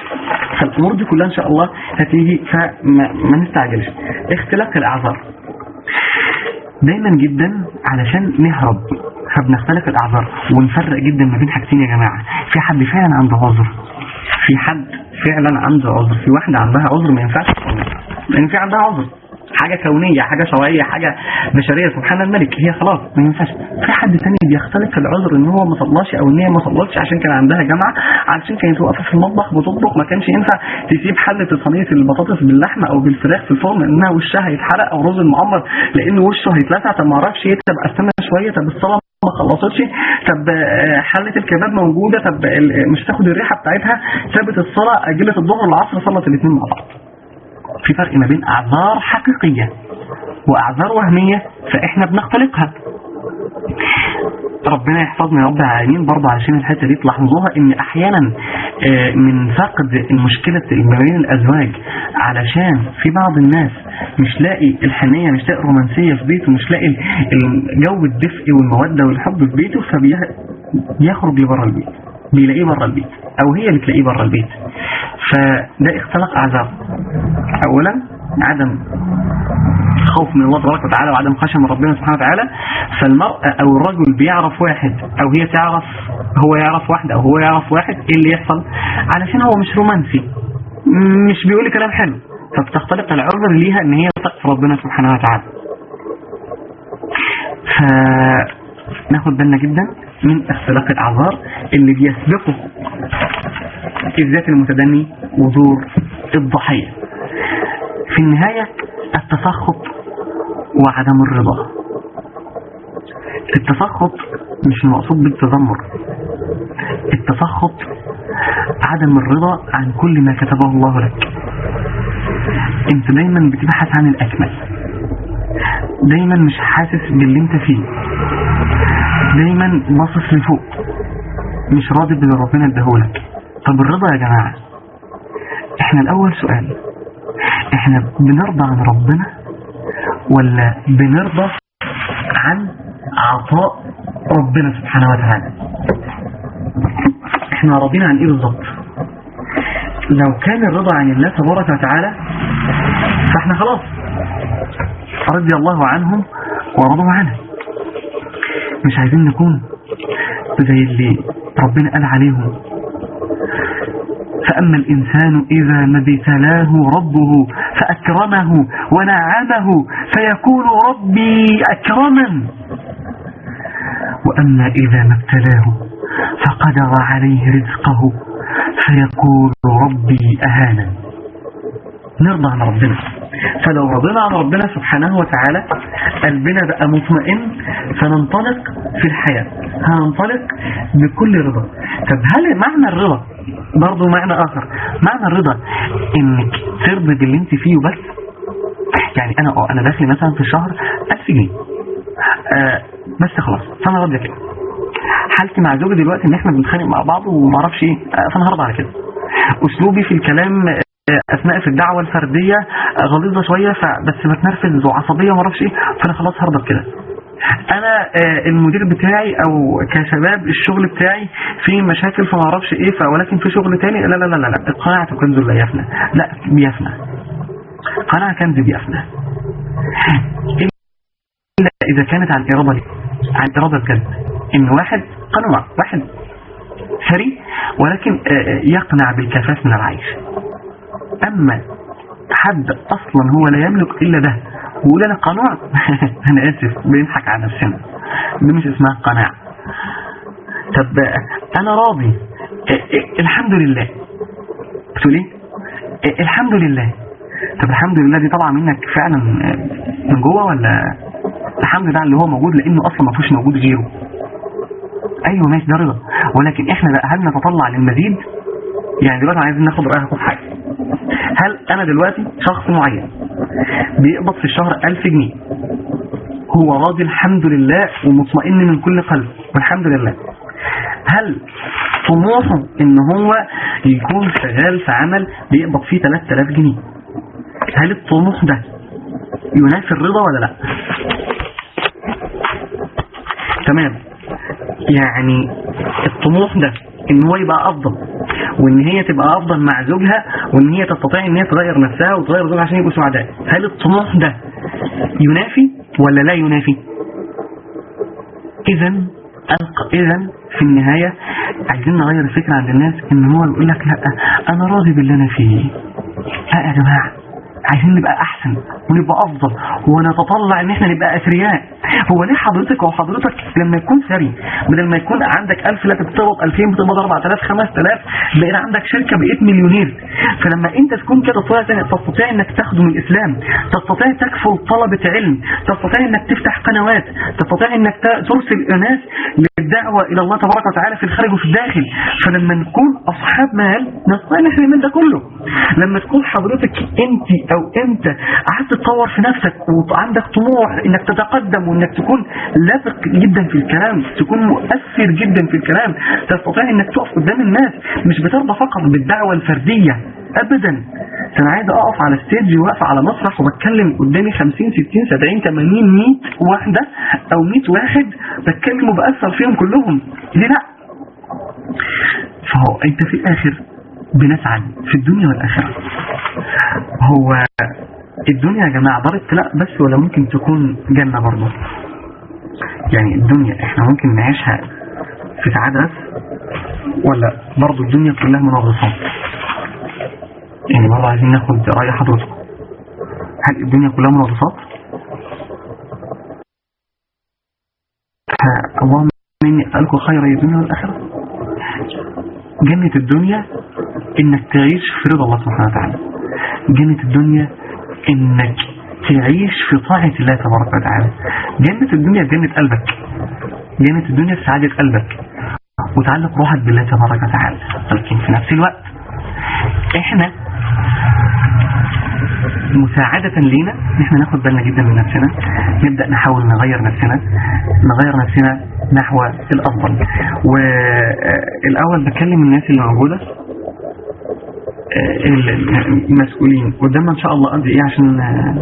فالامور دي كلها ان شاء الله هتيجي فما ما نستعجلش اختلاق الاعذار دايما جدا علشان نهرب فبنختلق الاعذار ونفرق جدا ما بين حاجتين يا جماعه في حد فعلا عنده عذر في حد فعلا عنده عذر في واحده عندها عذر ما ينفعش تقول لان في عندها عذر حاجة كونية حاجة شرعية حاجة بشرية سبحان الملك هي خلاص ما ينفعش في حد تاني بيختلق العذر ان هو ما صلاش او ان هي ما صلتش عشان كان عندها جامعة علشان كانت واقفة في المطبخ بتطبخ ما كانش ينفع تسيب حلة صينية البطاطس باللحمة او بالفراخ في الفرن انها وشها هيتحرق او رز المعمر لان وشه هيتلسع طب ما اعرفش ايه طب استنى شوية طب الصلاة ما خلصتش طب آه، حلة الكباب موجودة طب ال- مش تاخد الريحة بتاعتها سابت الصلاة اجلت الظهر والعصر صلت الاثنين مع بعض في فرق ما بين اعذار حقيقية واعذار وهمية فاحنا بنختلقها ربنا يحفظنا يا رب العالمين برضه علشان الحته دي تلاحظوها ان احيانا آه، من فقد المشكله ما بين الازواج علشان في بعض الناس مش لاقي الحنيه مش لاقي الرومانسيه في بيته مش لاقي الجو الدفء والموده والحب في بيته فبيخرج لبره البيت بيلاقيه بره البيت او هي بتلاقيه بره البيت فده اختلق اعذار اولا عدم خوف من الله تبارك وتعالى وعدم خشية من ربنا سبحانه وتعالى فالمرأة او الرجل بيعرف واحد او هي تعرف هو يعرف واحد او هو يعرف واحد ايه اللي يحصل علشان هو مش رومانسي مش بيقول كلام حلو فبتختلق العذر ليها ان هي تقف ربنا سبحانه وتعالى فناخد بالنا جدا من اختلاق الاعذار اللي بيسبقه الذات المتدني ودور الضحية في النهاية التسخط وعدم الرضا التسخط مش المقصود بالتذمر التسخط عدم الرضا عن كل ما كتبه الله لك انت دايما بتبحث عن الاكمل دايما مش حاسس باللي انت فيه دايما باصص لفوق مش راضي باللي ربنا اداهولك طب الرضا يا جماعة احنا الاول سؤال احنا بنرضى عن ربنا ولا بنرضى عن عطاء ربنا سبحانه وتعالى احنا راضين عن ايه بالظبط لو كان الرضا عن الله تبارك وتعالى فاحنا خلاص رضي الله عنهم ورضوا عنه مش عايزين نكون زي اللي ربنا قال عليهم فأما الإنسان إذا ما ابتلاه ربه فأكرمه ونعمه فيقول ربي أكرمن وأما إذا ما ابتلاه فقدر عليه رزقه فيقول ربي أهانا نرضى عن ربنا فلو رضينا عن ربنا سبحانه وتعالى قلبنا بقى مطمئن فننطلق في الحياة هننطلق بكل رضا طب هل معنى الرضا برضو معنى آخر معنى الرضا انك ترضي باللي انت فيه بس يعني انا اه انا داخلي مثلا في الشهر 1000 جنيه آه بس خلاص فانا راضي كده حالتي مع زوجي دلوقتي ان احنا بنتخانق مع بعض وما اعرفش ايه آه فانا هرضى على كده اسلوبي في الكلام آه، اثناء في الدعوه الفرديه آه، غليظه شويه فبس بتنرفز وعصبيه وما اعرفش ايه فانا خلاص هرضى بكده انا آه، المدير بتاعي او كشباب الشغل بتاعي فيه مشاكل فما اعرفش ايه ف- ولكن في شغل تاني لا لا لا لا لا القناعه كنز لا يفنى لا بيفنى قناعه كنز بيفنى إلا إذا كانت عن إرادة ليه. عن إرادة بجد إن واحد قنوع واحد ثري ولكن آه، يقنع بالكفاف من العيش أما حد أصلا هو لا يملك إلا ده ويقول أنا قنوع أنا آسف بنضحك على نفسنا دي مش اسمها قناعة طب آه، أنا راضي آه، آه، الحمد لله بتقول إيه؟ آه، الحمد لله طب الحمد لله دي طبعا منك فعلا آه، من جوه ولا الحمد لله اللي هو موجود لانه اصلا ما فيش موجود غيره ايوه ماشي ده رضا ولكن احنا بقى هل نتطلع للمزيد يعني دلوقتي عايزين ناخد رايكم في حاجه هل انا دلوقتي شخص معين بيقبض في الشهر 1000 جنيه هو راضي الحمد لله ومطمئن من كل قلب والحمد لله هل طموحه ان هو يكون شغال في عمل بيقبض فيه 3000 جنيه هل الطموح ده ينافي الرضا ولا لا تمام يعني الطموح ده ان هو يبقى افضل وان هي تبقى افضل مع زوجها وان هي تستطيع ان هي تغير نفسها وتغير زوجها عشان يبقوا سعداء هل الطموح ده ينافي ولا لا ينافي اذا اذا في النهاية عايزين نغير الفكرة عند الناس ان هو يقول لك لا انا راضي باللي انا فيه لا يا جماعة عايزين نبقى احسن ونبقى افضل ونتطلع ان احنا نبقى اثرياء هو ليه حضرتك او حضرتك لما يكون ثري بدل ما يكون عندك 1000 لا بتقبض 2000 بتقبض 4000 5000 بقينا عندك شركه بقيت مليونير فلما انت تكون كده تستطيع تستطيع انك تخدم الاسلام تستطيع تكفل طلبه علم تستطيع انك تفتح قنوات تستطيع انك ت- ترسل اناس للدعوه الى الله تبارك وتعالى في الخارج وفي الداخل فلما نكون اصحاب مال نستطيع ان احنا نعمل ده كله لما تكون حضرتك انت او انت قعدت تطور في نفسك وعندك طموح انك تتقدم وانك تكون لافق جدا في الكلام تكون مؤثر جدا في الكلام تستطيع انك تقف قدام الناس مش بترضى فقط بالدعوة الفردية ابدا انا عايز اقف على ستيج واقف على مسرح وبتكلم قدامي 50 60 70 80 100 واحدة او 100 واحد بتكلم وبأثر فيهم كلهم ليه لا فهو انت في الاخر بنسعد في الدنيا والاخرة هو الدنيا يا جماعة دار ابتلاء بس ولا ممكن تكون جنة برضه يعني الدنيا احنا ممكن نعيشها في سعادة بس ولا برضه الدنيا كلها منغصات يعني برضه عايزين ناخد رأي حضرتك هل الدنيا كلها منغصات ها، اللهم إني أسألك خير الدنيا والآخرة جنة الدنيا إنك تعيش في رضا الله سبحانه وتعالى جنة الدنيا إنك تعيش في طاعة الله تبارك وتعالى جنة الدنيا جنة قلبك جنة الدنيا في سعادة قلبك وتعلق روحك بالله تبارك وتعالى لكن في نفس الوقت احنا مساعدة لينا ان احنا ناخد بالنا جدا من نفسنا نبدأ نحاول نغير نفسنا نغير نفسنا نحو الأفضل والأول بكلم الناس اللي موجودة آه، المسؤولين قدامنا ان شاء الله قد ايه عشان آه،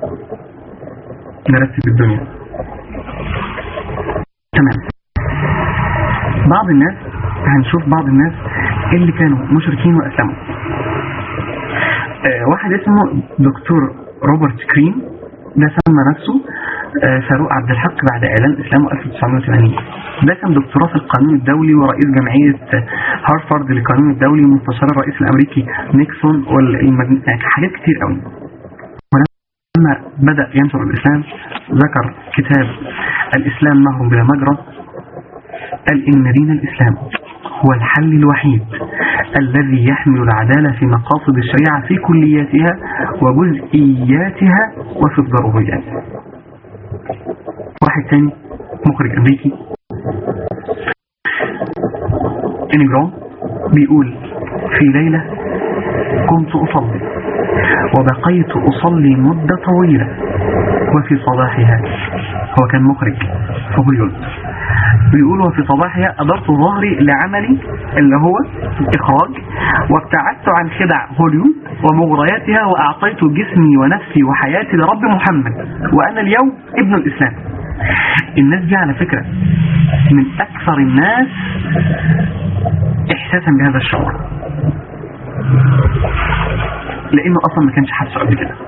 نرتب الدنيا تمام بعض الناس هنشوف بعض الناس اللي كانوا مشركين واسلموا آه، واحد اسمه دكتور روبرت كرين ده سمى نفسه آه، فاروق عبد الحق بعد اعلان اسلامه 1980 ده كان دكتوراه في القانون الدولي ورئيس جمعية آه، هارفارد للقانون الدولي ومستشار الرئيس الامريكي نيكسون والمجن... يعني حاجات كتير قوي ولما بدأ ينشر الاسلام ذكر كتاب الاسلام نهر بلا مجرى قال إن دين الإسلام هو الحل الوحيد الذي يحمل العدالة في مقاصد الشريعة في كلياتها وجزئياتها وفي الضروريات واحد تاني مخرج أمريكي إنجرام بيقول في ليلة كنت أصلي وبقيت أصلي مدة طويلة وفي صباحها هو كان مخرج في هوليوود بيقول وفي صباحها أدرت ظهري لعملي اللي هو الإخراج وابتعدت عن خدع هوليوود ومغرياتها وأعطيت جسمي ونفسي وحياتي لرب محمد وأنا اليوم ابن الإسلام الناس دي على فكرة من أكثر الناس إحساسا بهذا الشعور لأنه أصلا ما كانش حاسه قبل كده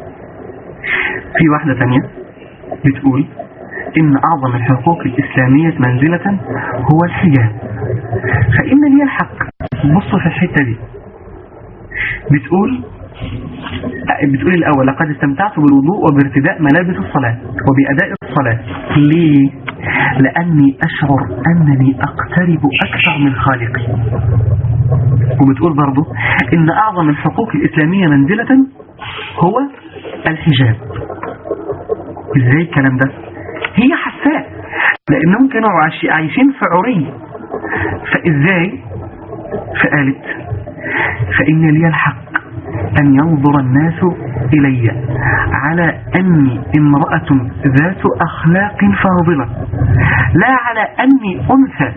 في واحدة تانية بتقول إن أعظم الحقوق الإسلامية منزلة هو الحجاب فإن لي الحق بصوا في الحتة دي بتقول بتقول الأول لقد استمتعت بالوضوء وبارتداء ملابس الصلاة وبأداء الصلاة ليه؟ لأني أشعر أنني أقترب أكثر من خالقي وبتقول برضو إن أعظم الحقوق الإسلامية منزلة هو الحجاب إزاي الكلام ده؟ هي حساء لأنهم كانوا عايش- عايشين في عري فإزاي فقالت فإن لي الحق أن ينظر الناس إلي على أني امرأة ذات أخلاق فاضلة لا على أني أنثى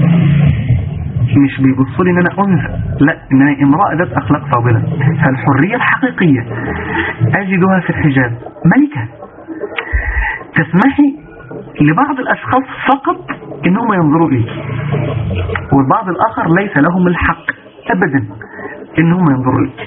مش بيبصوا لي ان انا انثى لا ان انا امرأة ذات اخلاق فاضلة فالحرية الحقيقية اجدها في الحجاب ملكة تسمحي لبعض الاشخاص فقط انهم ينظروا اليك والبعض الاخر ليس لهم الحق ابدا انهم ينظروا اليك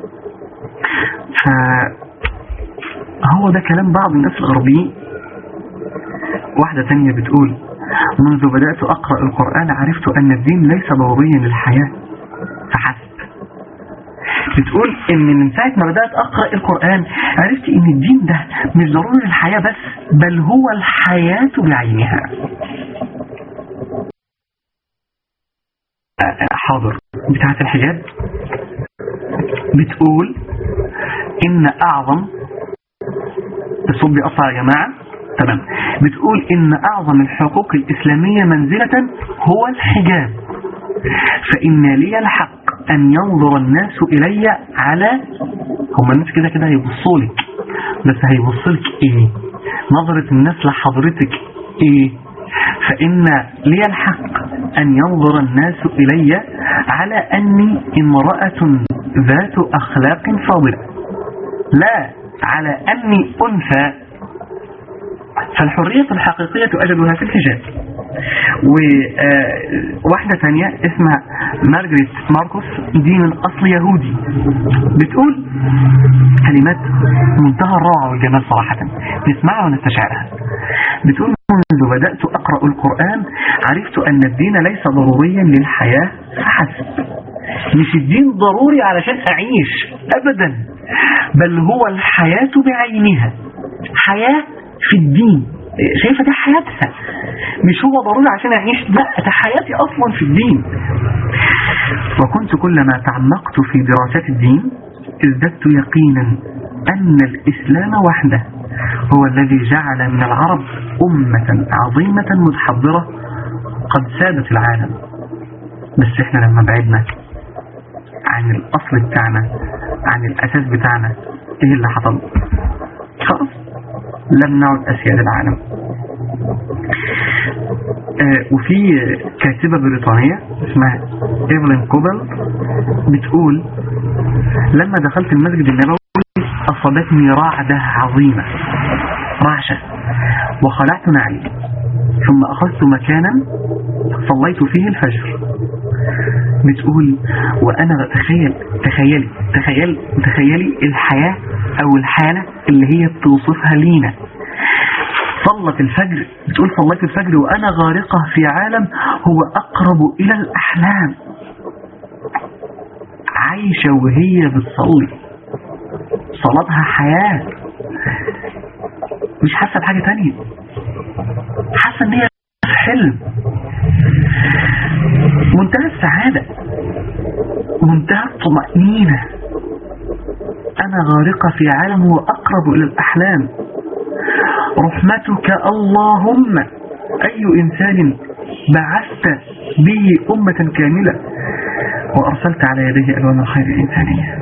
فهو ده كلام بعض الناس الغربيين واحدة تانية بتقول منذ بدأت أقرأ القرآن عرفت أن الدين ليس ضروريا للحياة فحسب بتقول ان من ساعة ما بدأت أقرأ القرآن عرفت ان الدين ده مش ضروري للحياة بس بل هو الحياة بعينها آه، حاضر بتاعة الحجاب بتقول ان اعظم الصوت بيقطع يا جماعة تمام بتقول ان اعظم الحقوق الاسلامية منزلة هو الحجاب فان لي الحق ان ينظر الناس الي على هم الناس كده كده هيبصوا لك بس هيبصوا لك ايه نظرة الناس لحضرتك ايه فان لي الحق ان ينظر الناس الي على اني امرأة ذات اخلاق فاضلة لا على اني انثى فالحرية الحقيقية أجدها في الحجاب وواحدة ثانية اسمها مارجريت ماركوس دي من أصل يهودي بتقول كلمات منتهى الروعة والجمال صراحة نسمعها ونستشعرها بتقول منذ بدأت أقرأ القرآن عرفت أن الدين ليس ضروريا للحياة فحسب مش الدين ضروري علشان أعيش أبدا بل هو الحياة بعينها حياة في الدين شايفة ده حياتها مش هو ضروري عشان أعيش لا ده حياتي أصلا في الدين وكنت كلما تعمقت في دراسات الدين ازددت يقينا أن الإسلام وحده هو الذي جعل من العرب أمة عظيمة متحضرة قد سادت العالم بس احنا لما بعدنا عن الأصل بتاعنا عن الأساس بتاعنا ايه اللي حصل خلاص لم نعد أسياد العالم آه وفي كاتبة بريطانية اسمها ايفلين كوبل بتقول لما دخلت المسجد النبوي أصابتني رعدة عظيمة رعشة وخلعت نعلي ثم أخذت مكانا صليت فيه الفجر بتقول وأنا بتخيل تخيلي تخيل تخيلي الحياة أو الحالة اللي هي بتوصفها لينا صلت الفجر بتقول صليت الفجر وأنا غارقة في عالم هو أقرب إلى الأحلام عايشة وهي بتصلي صلاتها حياة مش حاسة بحاجة تانية حاسة ان هي حلم منتهى السعادة منتهى الطمأنينة أنا غارقة في عالم هو أقرب إلى الأحلام رحمتك اللهم أي إنسان بعثت به أمة كاملة وأرسلت على يديه ألوان الخير الإنسانية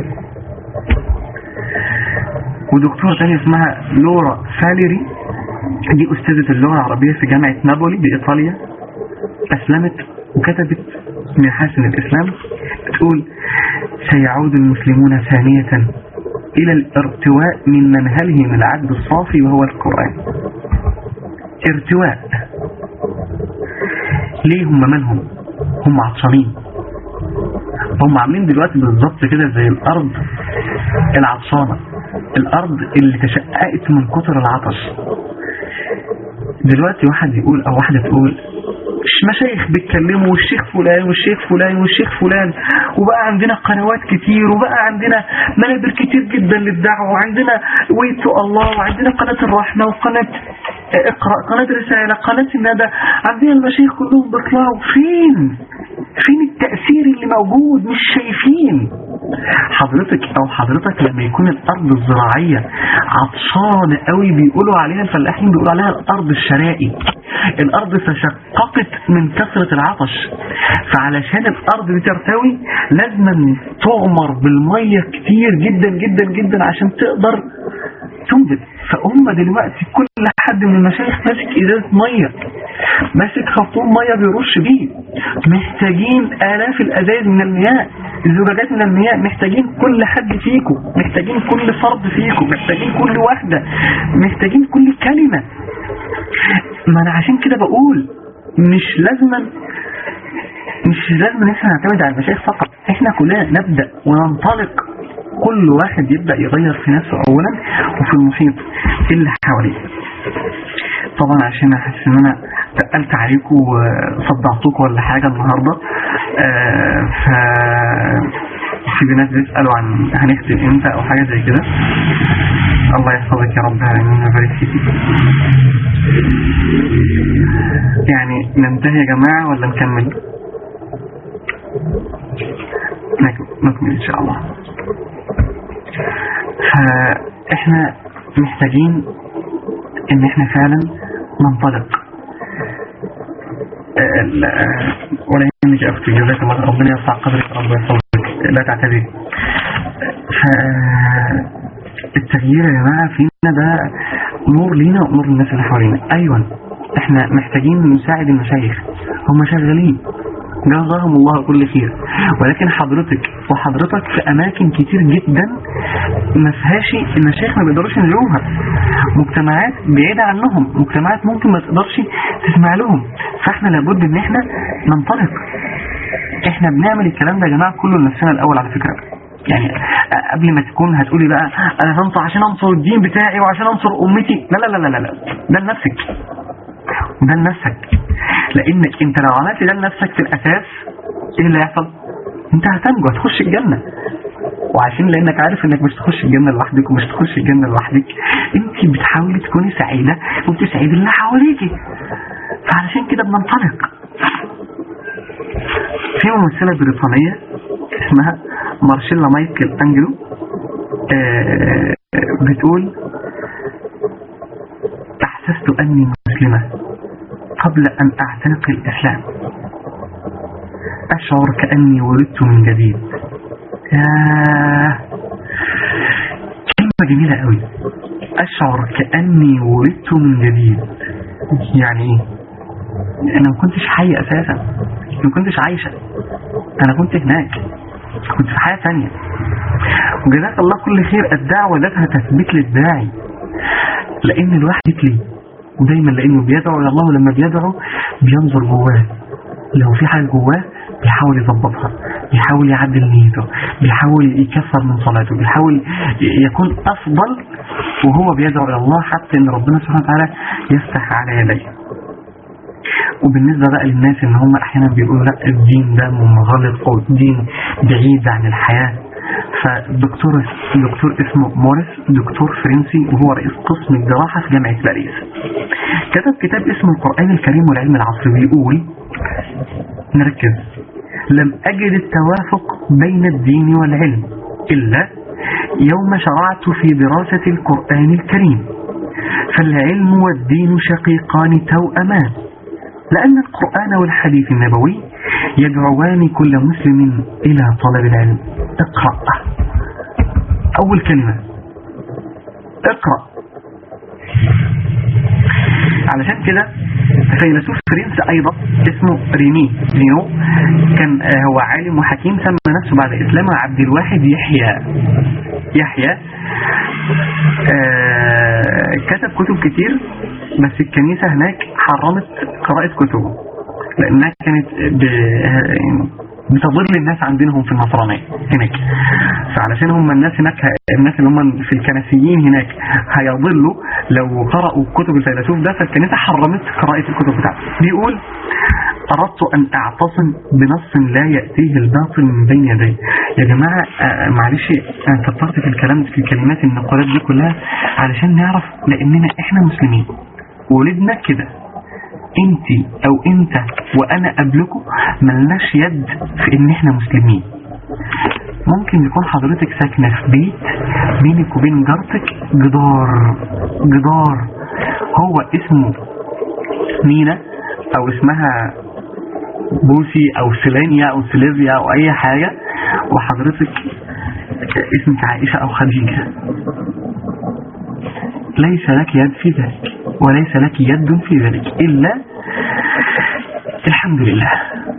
ودكتورة تانية اسمها لورا فاليري دي أستاذة اللغة العربية في جامعة نابولي بإيطاليا أسلمت وكتبت من حسن الإسلام تقول سيعود المسلمون ثانية إلى الارتواء من منهلهم العبد الصافي وهو القرآن ارتواء ليه هم منهم هم عطشانين هم عاملين دلوقتي بالظبط كده زي الأرض العطشانة الأرض اللي تشققت من كتر العطش دلوقتي واحد يقول أو واحدة تقول مشايخ بيتكلموا والشيخ فلان والشيخ فلان والشيخ فلان وبقى عندنا قنوات كتير وبقى عندنا منابر كتير جدا للدعوة وعندنا ويتو الله وعندنا قناة الرحمة وقناة اقرأ قناة رسالة قناة الندى عندنا المشايخ كلهم بيطلعوا فين فين التأثير اللي موجود مش شايفين حضرتك او حضرتك لما يكون الارض الزراعية عطشانة قوي بيقولوا عليها الفلاحين بيقولوا عليها الارض الشرائي الارض تشققت من كثرة العطش فعلشان الارض دي ترتوي لازم تغمر بالمية كتير جدا جدا جدا عشان تقدر تنبت فهم دلوقتي كل حد من المشايخ ماسك ازازة مية ماسك خرطوم مية بيرش بيه محتاجين آلاف الأزايز من المياه الزجاجات من المياه محتاجين كل حد فيكم محتاجين كل فرد فيكم محتاجين كل واحدة محتاجين كل كلمة ما أنا عشان كده بقول مش لازما مش لازم ان احنا نعتمد على المشايخ فقط احنا كلنا نبدأ وننطلق كل واحد يبدأ يغير في نفسه اولا وفي المحيط اللي حواليه طبعا عشان احس ان انا تقلت عليكم وصدعتكم ولا حاجة النهاردة آه ف في ناس بيسألوا عن هنختم امتى او حاجة زي كده الله يحفظك يا رب العالمين ويبارك فيك يعني ننتهي يا جماعة ولا نكمل نكمل ان شاء الله فاحنا محتاجين ان احنا فعلا ننطلق ولا يهمك يا اختي جزاك الله ربنا يرفع قدرك رب يحفظك لا تعتذري التغيير يا جماعه فينا ده نور لينا ونور للناس اللي حوالينا ايوه احنا محتاجين نساعد المشايخ هم شغالين جزاهم الله كل خير ولكن حضرتك وحضرتك في اماكن كتير جدا ما فيهاش المشايخ ما بيقدروش ينزلوها مجتمعات بعيدة عنهم مجتمعات ممكن ما تقدرش تسمع لهم فاحنا لابد ان احنا ننطلق احنا بنعمل الكلام ده يا جماعة كله لنفسنا الاول على فكرة يعني قبل ما تكون هتقولي بقى انا هنصر عشان انصر الدين بتاعي وعشان انصر امتي لا لا لا لا لا ده لنفسك ده لنفسك لانك انت لو عملت ده لنفسك في الاساس ايه اللي هيحصل انت هتنجو هتخش الجنة وعشان لانك عارف انك مش تخش الجنة لوحدك ومش تخش الجنة لوحدك انت بتحاولي تكوني سعيدة وبتسعدي اللي حواليكي فعلشان كده بننطلق في ممثلة بريطانية اسمها مارشيلا مايكل انجلو آه بتقول احسست اني مسلمة قبل ان اعتنق الاسلام اشعر كاني ولدت من جديد ياه كلمة جميلة قوي اشعر كاني ولدت من جديد يعني ايه انا ما كنتش حي اساسا ما كنتش عايشة انا كنت هناك كنت في حياة تانية وجزاك الله كل خير الدعوة ذاتها تثبيت للداعي لان الواحد لي ودايما لانه بيدعو الى الله ولما بيدعو بينظر جواه لو في حاجة جواه بيحاول يظبطها بيحاول يعدل نيته بيحاول يكثر من صلاته بيحاول يكون افضل وهو بيدعو الى الله حتى ان ربنا سبحانه وتعالى يفتح على يديه وبالنسبة بقى للناس ان هم احيانا بيقولوا لا الدين ده منغلق او الدين بعيد عن الحياة فالدكتور الدكتور اسمه موريس دكتور فرنسي وهو رئيس قسم الجراحة في جامعة باريس كتب كتاب اسمه القرآن الكريم والعلم العصري ويقول نركز لم أجد التوافق بين الدين والعلم إلا يوم شرعت في دراسة القرآن الكريم فالعلم والدين شقيقان توأمان لأن القرآن والحديث النبوي يدعوان كل مسلم إلى طلب العلم اقرأ أول كلمة اقرأ علشان كده فيلسوف فرنسي أيضا اسمه ريني رينو كان هو عالم وحكيم سمى نفسه بعد إسلامه عبد الواحد يحيى يحيى آه كتب كتب كتير بس الكنيسة هناك حرمت قراءة كتبه لأنها كانت بتضل الناس عن دينهم في النصرانية هناك فعلشان هم الناس هناك الناس اللي هم في الكنسيين هناك هيضلوا لو قرأوا كتب الفيلسوف ده فالكنيسة حرمت قراءة الكتب بتاعته بيقول أردت أن أعتصم بنص لا يأتيه الباطل من بين يدي يا جماعة آه معلش أنا كترت في الكلام في الكلمات النقالات دي كلها علشان نعرف لأننا إحنا مسلمين ولدنا كده انت او انت وانا قبلكم ملناش يد في ان احنا مسلمين ممكن يكون حضرتك ساكنة في بيت بينك وبين جارتك جدار جدار هو اسمه مينا او اسمها بوسي او سيلينيا او سيليزيا او اي حاجة وحضرتك اسمك عائشة او خديجة ليس لك يد في ذلك وليس لك يد في ذلك إلا الحمد لله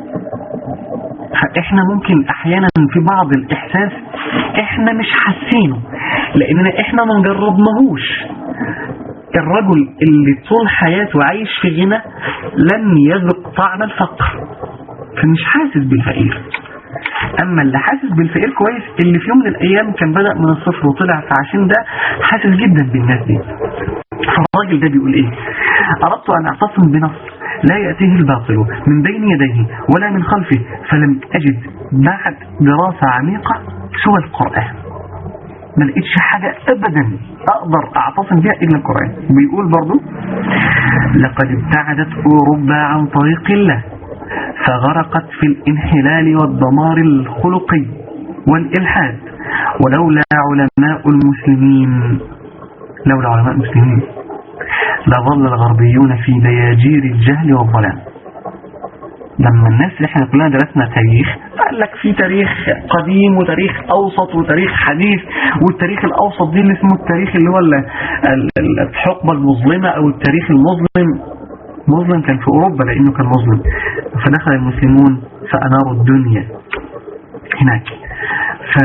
فإحنا ممكن أحيانا في بعض الإحساس إحنا مش حاسينه لأننا إحنا ما جربناهوش الرجل اللي طول حياته عايش في غنى لم يذق طعم الفقر فمش حاسس بالفقير اما اللي حاسس بالفقير كويس اللي في يوم من الايام كان بدأ من الصفر وطلع فعشان ده حاسس جدا بالناس دي فالراجل ده بيقول ايه اردت ان اعتصم بنص لا يأتيه الباطل من بين يديه ولا من خلفه فلم اجد بعد دراسة عميقة سوى القرآن ما لقيتش حاجة ابدا اقدر اعتصم بها الا القرآن بيقول برضو لقد ابتعدت اوروبا عن طريق الله فغرقت في الانحلال والدمار الخلقي والإلحاد ولولا علماء المسلمين لولا علماء المسلمين لظل الغربيون في دياجير الجهل والظلام لما الناس اللي احنا كلنا درسنا تاريخ قال لك في تاريخ قديم وتاريخ اوسط وتاريخ حديث والتاريخ الاوسط دي اللي اسمه التاريخ اللي هو الحقبة المظلمة او التاريخ المظلم مظلم كان في أوروبا لأنه كان مظلم فدخل المسلمون فأناروا الدنيا هناك ف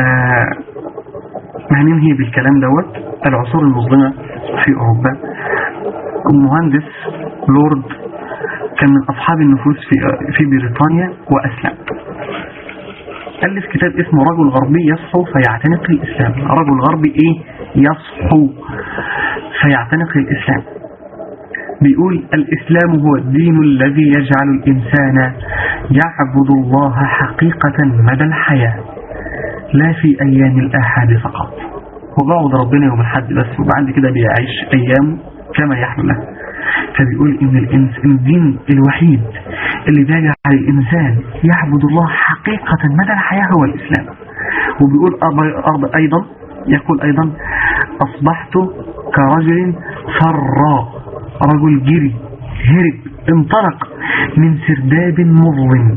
هننهي بالكلام دوت العصور المظلمة في أوروبا مهندس لورد كان من أصحاب النفوذ في في بريطانيا وأسلم ألف كتاب اسمه رجل غربي يصحو فيعتنق الإسلام رجل غربي إيه يصحو فيعتنق الإسلام بيقول الإسلام هو الدين الذي يجعل الإنسان يعبد الله حقيقة مدى الحياة لا في أيام الآحاد فقط هو بيعبد ربنا يوم الحد بس وبعد كده بيعيش أيام كما يحلو له فبيقول إن الإنس الدين الوحيد اللي بيجعل الإنسان يعبد الله حقيقة مدى الحياة هو الإسلام وبيقول أرض أيضا يقول أيضا أصبحت كرجل فرا رجل جري هرب انطلق من سرداب مظلم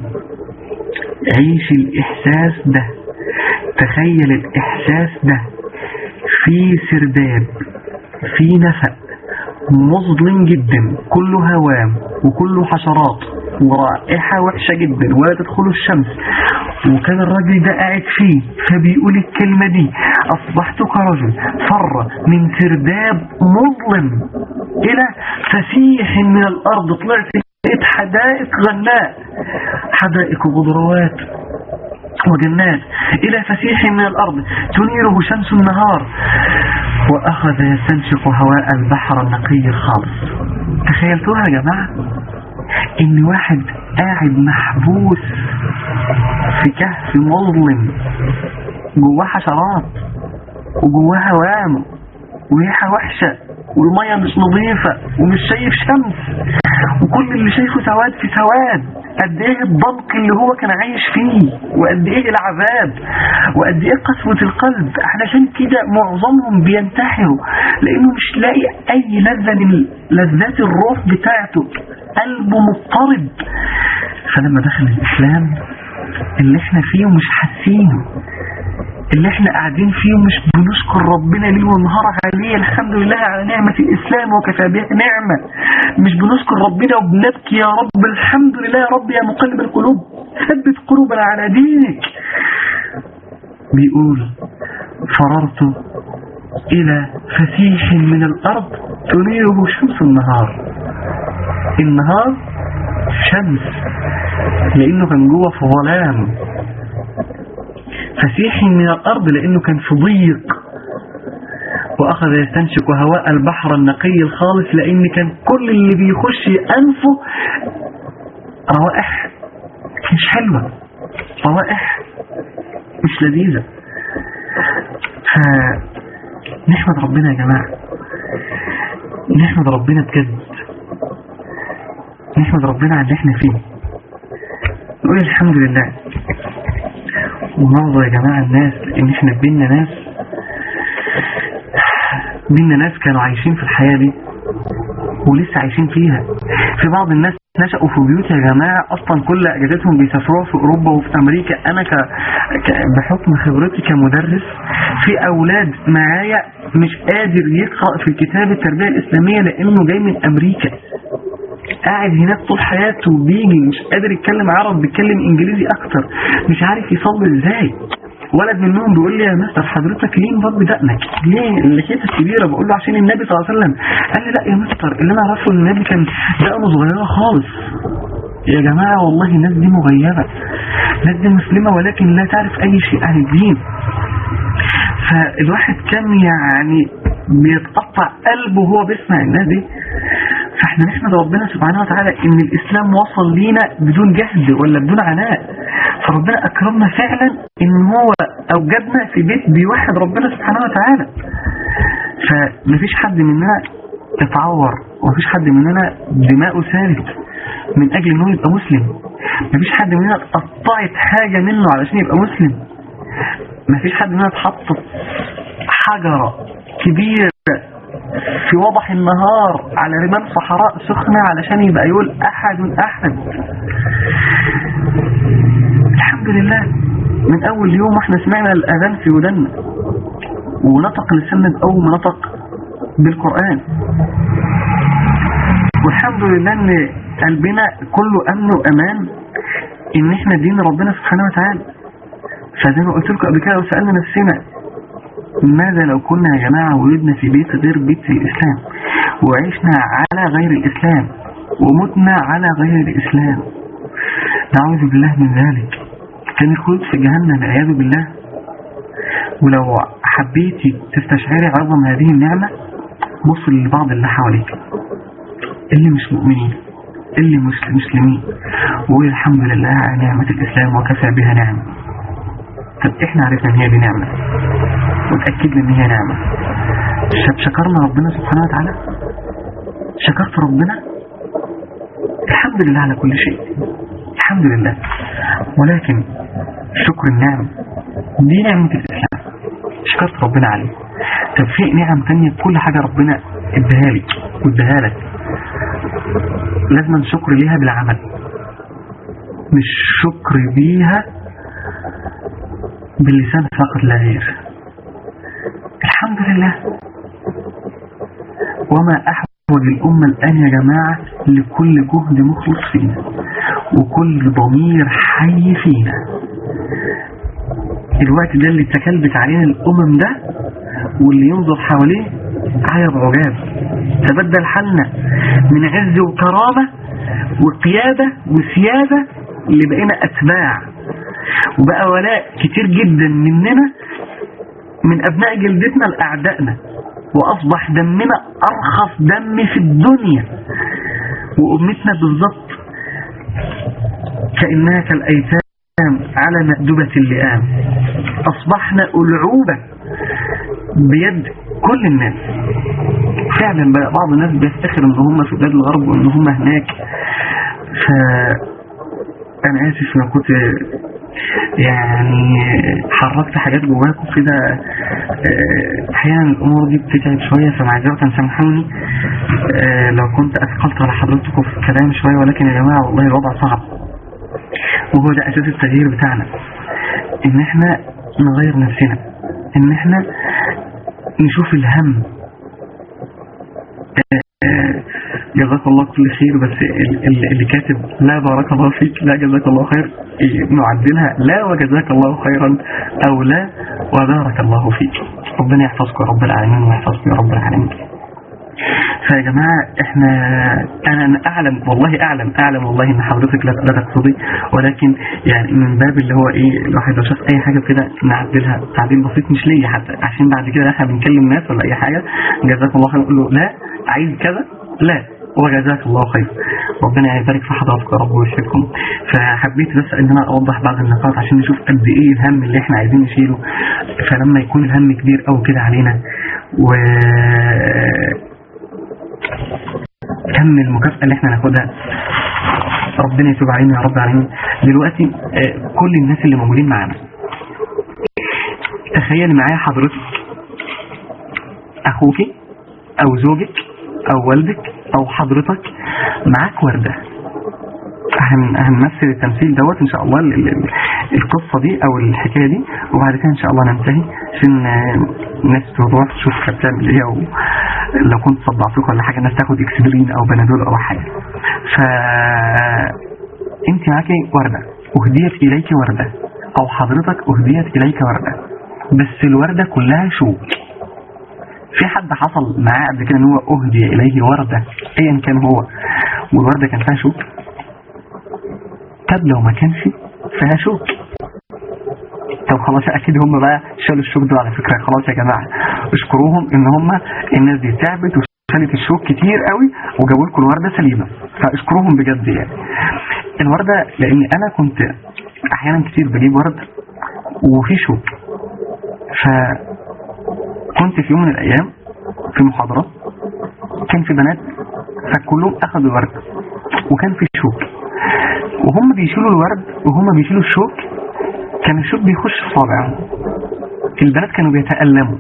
عيش الإحساس ده تخيل الإحساس ده في سرداب في نفق مظلم جدا كله هوام وكله حشرات ورائحة وحشة جدا ولا تدخل الشمس وكان الراجل ده قاعد فيه فبيقول الكلمة دي أصبحت كرجل فر من سرداب مظلم إلى فسيح من الأرض طلعت لقيت حدائق غناء حدائق وخضروات وجنات إلى فسيح من الأرض تنيره شمس النهار وأخذ يستنشق هواء البحر النقي الخالص تخيلتوها يا جماعة إن واحد قاعد محبوس في كهف مظلم جواه حشرات وجواه هوام وريحة وحشة والمية مش نظيفة ومش شايف شمس وكل اللي شايفه سواد في سواد قد ايه الضنك اللي هو كان عايش فيه وقد ايه العذاب وقد ايه قسوة القلب علشان كده معظمهم بينتحروا لانه مش لاقي اي لذة من لذات الروح بتاعته قلبه مضطرب فلما دخل الاسلام اللي احنا فيه مش حاسينه اللي احنا قاعدين فيه مش بنشكر ربنا ليه ونهار عليه الحمد لله على نعمة الإسلام وكفى بها نعمة مش بنشكر ربنا وبنبكي يا رب الحمد لله يا رب يا مقلب القلوب ثبت قلوبنا على دينك بيقول فررت إلى فسيح من الأرض تنيره شمس النهار النهار شمس لأنه كان جوه في ظلام فسيح من الأرض لأنه كان في ضيق وأخذ يستنشق هواء البحر النقي الخالص لأن كان كل اللي بيخش أنفه روائح مش حلوة روائح مش لذيذة فنحمد ربنا يا جماعة نحمد ربنا بجد نحمد ربنا على اللي احنا فيه نقول الحمد لله ونرضى يا جماعة الناس ان احنا بينا ناس بينا ناس كانوا عايشين في الحياة دي ولسه عايشين فيها في بعض الناس نشأوا في بيوت يا جماعة أصلا كل أجازتهم بيسافروها في أوروبا وفي أمريكا أنا ك... ك... بحكم خبرتي كمدرس في أولاد معايا مش قادر يقرأ في الكتاب التربية الإسلامية لأنه جاي من أمريكا قاعد هناك طول حياته وبيجي مش قادر يتكلم عربي بيتكلم انجليزي اكتر مش عارف يصلي ازاي ولد منهم بيقول لي يا مستر حضرتك ليه مربي دقنك ليه اللحية الكبيرة بقول له عشان النبي صلى الله عليه وسلم قال لي لا يا مستر اللي انا اعرفه ان النبي كان دقنه صغيرة خالص يا جماعة والله الناس دي مغيبة الناس دي مسلمة ولكن لا تعرف اي شيء عن الدين فالواحد كان يعني بيتقطع قلبه وهو بيسمع الناس دي فاحنا نحمد ربنا سبحانه وتعالى ان الاسلام وصل لينا بدون جهد ولا بدون عناء فربنا اكرمنا فعلا ان هو اوجدنا في بيت بيوحد ربنا سبحانه وتعالى فمفيش حد مننا اتعور ومفيش حد مننا دماؤه سالت من اجل انه يبقى مسلم مفيش حد مننا اتقطعت حاجة منه علشان يبقى مسلم مفيش حد مننا اتحطت حجرة كبيرة في وضح النهار على رمال صحراء سخنة علشان يبقى يقول أحد أحد الحمد لله من أول يوم احنا سمعنا الأذان في ودنا ونطق لساننا بأول ما نطق بالقرآن والحمد لله ان قلبنا كله امن وامان ان احنا دين ربنا سبحانه وتعالى فزي ما قلت لكم قبل كده وسالنا نفسنا ماذا لو كنا يا جماعه ولدنا في بيت غير بيت الاسلام وعشنا على غير الاسلام ومتنا على غير الاسلام نعوذ بالله من ذلك كان الخلود في جهنم والعياذ بالله ولو حبيتي تستشعري عظم هذه النعمة بص لبعض اللي حواليك اللي مش مؤمنين اللي مش مسلمين وقول الحمد لله على نعمة الإسلام وكفى بها نعمة طب احنا عرفنا ان هي دي نعمة وتأكدنا ان هي نعمة شب شكرنا ربنا سبحانه وتعالى شكرت ربنا الحمد لله على كل شيء الحمد لله ولكن شكر النعم دي نعمة الإسلام شكرت ربنا عليه طب في نعم تانية كل حاجة ربنا اداها لي واداها لك لازم شكر ليها بالعمل مش شكر بيها باللسان فقط لا غير الحمد لله وما أحوج الأمة الآن يا جماعة لكل جهد مخلص فينا وكل ضمير حي فينا الوقت ده اللي تكلبت علينا الأمم ده واللي ينظر حواليه عيب عجاب تبدل حالنا من عز وكرامة وقيادة وسيادة اللي بقينا أتباع وبقى ولاء كتير جدا مننا من أبناء جلدتنا لأعدائنا وأصبح دمنا أرخص دم في الدنيا وأمتنا بالظبط كأنها كالأيتام على مأدبة اللئام أصبحنا ألعوبة بيد كل الناس فعلا بقى بعض الناس بيفتخر ان هم في بلاد الغرب وان هم هناك ف انا اسف لو كنت يعني حركت حاجات جواكم كده احيانا الامور دي بتتعب شويه فمعذره سامحوني لو كنت اثقلت على حضرتكم في الكلام شويه ولكن يا جماعه والله الوضع صعب وهو ده اساس التغيير بتاعنا ان احنا نغير نفسنا ان احنا نشوف الهم جزاك الله كل خير بس اللي كاتب لا بارك الله فيك لا جزاك الله خير نعدلها لا وجزاك الله خيرا او لا وبارك الله فيك ربنا يحفظكم يا رب العالمين ويحفظكم يا رب العالمين فيا جماعة احنا انا اعلم والله اعلم اعلم والله ان حضرتك لا لا تقصدي ولكن يعني من باب اللي هو ايه الواحد لو شاف اي حاجة كده نعدلها تعديل بسيط مش ليا حتى عشان بعد كده احنا بنكلم ناس ولا اي حاجة جزاك الله خير نقول له لا عايز كذا لا وجزاك الله خير ربنا يبارك في حضراتكم يا رب ويشفيكم فحبيت بس ان انا اوضح بعض النقاط عشان نشوف قد ايه الهم اللي احنا عايزين نشيله فلما يكون الهم كبير قوي كده علينا و كم المكافأة اللي احنا ناخدها ربنا يتوب علينا يا رب العالمين دلوقتي آه كل الناس اللي موجودين معانا تخيل معايا حضرتك اخوك او زوجك او والدك او حضرتك معاك وردة هن هنمثل التمثيل دوت ان شاء الله ال ال القصة دي او الحكاية دي وبعد كده ان شاء الله ننتهي عشان الناس تروح تشوف هتعمل ايه او لو كنت صدعتك ولا حاجة الناس تاخد اكسبرين او بنادول او حاجة ف انت معاكي وردة اهديت اليك وردة او حضرتك اهديت اليك وردة بس الوردة كلها شوك في حد حصل معاه قبل كده ان هو اهدي اليه وردة ايا كان هو والوردة كان فيها شوك طب لو ما كانش فيها شوك طب خلاص اكيد هم بقى شالوا الشوك ده على فكرة خلاص يا جماعة اشكروهم ان هم الناس دي تعبت وشالت الشوك كتير قوي وجابوا لكم الوردة سليمة فاشكروهم بجد يعني الوردة لان انا كنت احيانا كتير بجيب ورد وفي شوك فكنت في يوم من الايام في محاضرة كان في بنات فكلهم اخذوا الورد وكان في شوك وهم بيشيلوا الورد وهم بيشيلوا الشوك كان الشوك بيخش في صابعهم البنات كانوا بيتألموا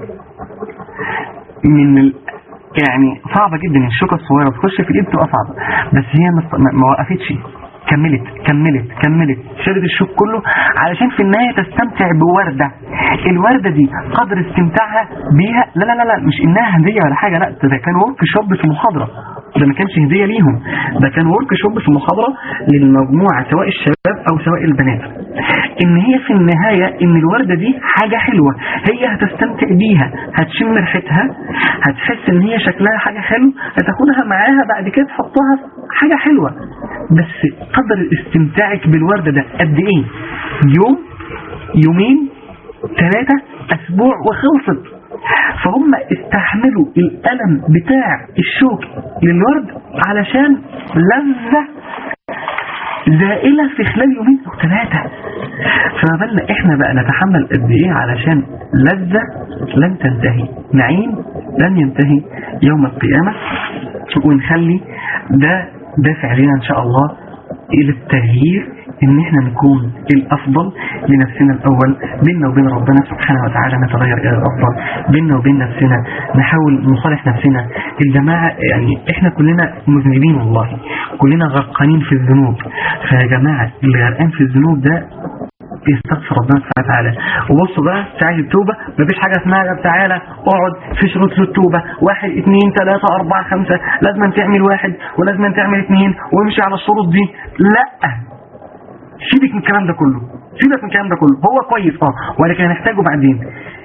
من ال... يعني صعبة جدا الشوكة الصغيرة تخش في الايد بتبقى صعبة بس هي ما, ما وقفتش كملت كملت كملت شالت الشوك كله علشان في النهاية تستمتع بوردة الوردة دي قدر استمتاعها بيها لا لا لا لا مش انها هدية ولا حاجة لا ده كان ورك شوب في محاضرة ده ما كانش هدية ليهم ده كان ورك شوب في محاضرة للمجموعة سواء الشباب او سواء البنات ان هي في النهاية ان الوردة دي حاجة حلوة هي هتستمتع بيها هتشم ريحتها هتحس ان هي شكلها حاجة حلو هتاخدها معاها بعد كده تحطها في حاجة حلوة بس قدر استمتاعك بالوردة ده قد ايه يوم يومين ثلاثة اسبوع وخلصت فهم استحملوا الألم بتاع الشوك للورد علشان لذة زائلة في خلال يومين أو ثلاثة فما بالنا إحنا بقى نتحمل قد إيه علشان لذة لن تنتهي نعيم لن ينتهي يوم القيامة ونخلي ده دافع لنا إن شاء الله إلى التغيير ان احنا نكون الافضل لنفسنا الاول بيننا وبين ربنا سبحانه وتعالى نتغير الى الافضل بيننا وبين نفسنا نحاول نصالح نفسنا الجماعة يعني احنا كلنا مذنبين والله كلنا غرقانين في الذنوب فيا جماعة اللي غرقان في الذنوب ده يستغفر ربنا سبحانه وتعالى وبصوا بقى ساعة التوبة مفيش حاجة اسمها يا تعالى اقعد في شروط للتوبة واحد اثنين ثلاثة أربعة خمسة لازم تعمل واحد ولازم تعمل اثنين وامشي على الشروط دي لا سيبك من الكلام ده كله سيبك من الكلام ده كله هو كويس اه ولكن هنحتاجه بعدين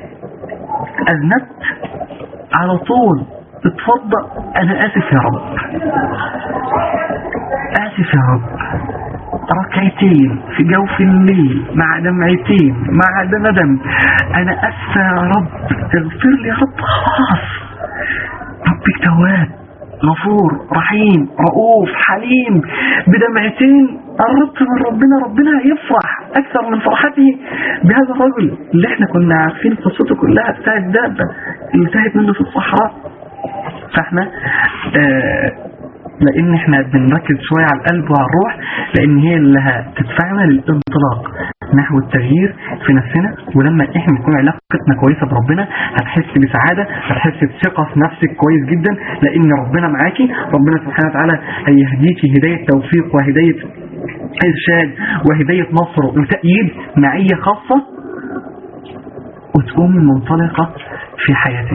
اذنبت على طول اتفضل انا اسف يا رب اسف يا رب ركعتين في جوف الليل مع دمعتين مع ندم انا اسف يا رب اغفر لي يا رب خلاص ربك تواب غفور رحيم رؤوف حليم بدمعتين قربت من ربنا ربنا هيفرح اكثر من فرحته بهذا الرجل اللي احنا كنا عارفين قصته كلها بتاع الدابة اللي تاهت منه في الصحراء فاحنا آه لان احنا بنركز شوية على القلب وعلى الروح لان هي اللي هتدفعنا للانطلاق نحو التغيير في نفسنا ولما احنا تكون علاقتنا كويسة بربنا هتحس بسعادة هتحس بثقة في نفسك كويس جدا لان ربنا معاكي ربنا سبحانه وتعالى هيهديكي هداية توفيق وهداية إرشاد وهداية نصر وتأييد معية خاصة وتقومي منطلقة في حياتك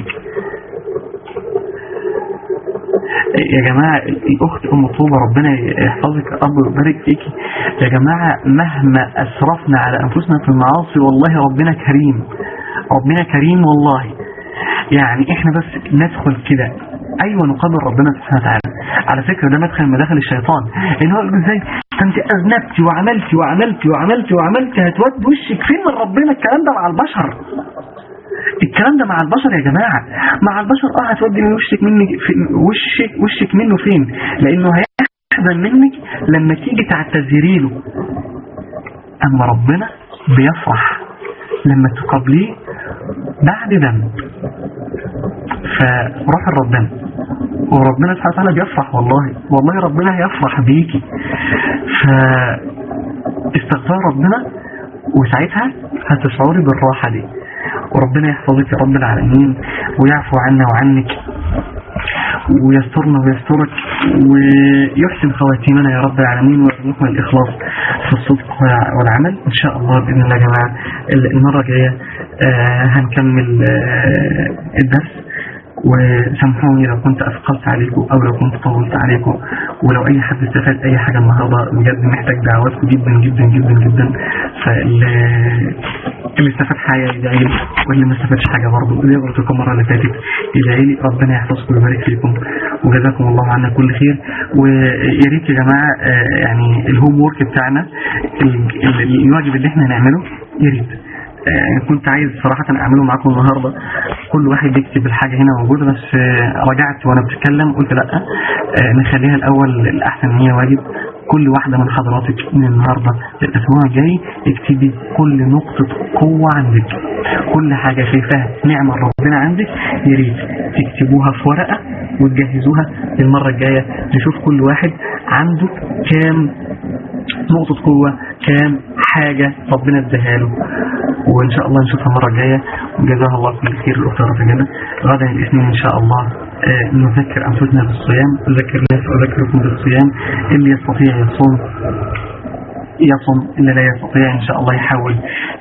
يا جماعة الأخت أم طوبة ربنا يحفظك أب ويبارك فيكي يا جماعة مهما أسرفنا على أنفسنا في المعاصي والله ربنا كريم ربنا كريم والله يعني احنا بس ندخل كده ايوه نقابل ربنا سبحانه وتعالى على فكرة ده مدخل مداخل الشيطان ان هو يقول ازاي انت اذنبتي وعملتي وعملتي وعملتي وعملتي هتود وشك فين من ربنا الكلام ده مع البشر الكلام ده مع البشر يا جماعة مع البشر اه هتودي من وشك منك في وشك وشك منه فين لانه هيحزن منك لما تيجي تعتذري له اما ربنا بيفرح لما تقابليه بعد ذنب فروح لربنا وربنا سبحانه وتعالى بيفرح والله والله ربنا هيفرح بيكي فاستغفار ربنا وساعتها هتشعري بالراحة دي وربنا يحفظك يا رب العالمين ويعفو عنا وعنك ويسترنا ويسترك ويحسن خواتيمنا يا رب العالمين ويرزقنا الإخلاص في الصدق والعمل إن شاء الله بإذن الله يا جماعة المرة الجاية آه هنكمل آه الدرس وسامحوني لو كنت أثقلت عليكم أو لو كنت طولت عليكم ولو أي حد استفاد أي حاجة النهاردة بجد محتاج دعواتكم جدا جدا جدا جدا فاللي استفاد حاجة يدعي لي واللي ما استفادش حاجة برضه زي ما قلت لكم المرة اللي فاتت يدعي لي ربنا يحفظكم ويبارك فيكم وجزاكم الله عنا كل خير ويا ريت يا جماعة يعني الهوم وورك بتاعنا الواجب اللي احنا هنعمله يا ريت يعني كنت عايز صراحة اعمله معاكم النهاردة كل واحد يكتب الحاجة هنا موجودة بس رجعت وانا بتكلم قلت لا نخليها الاول الاحسن ان هي واجب كل واحدة من حضراتك من النهاردة للاسبوع الجاي اكتبي كل نقطة قوة عندك كل حاجة شايفاها نعمة ربنا عندك يا ريت تكتبوها في ورقة وتجهزوها للمرة الجاية نشوف كل واحد عنده كام نقطة قوة كام حاجة ربنا اداها له وإن شاء الله نشوفها المرة الجاية وجزاها الله كل خير الأخت رفجنا غدا الاثنين إن شاء الله آه نذكر أنفسنا بالصيام أذكر الناس وأذكركم بالصيام اللي يستطيع يصوم يصوم اللي لا يستطيع إن شاء الله يحاول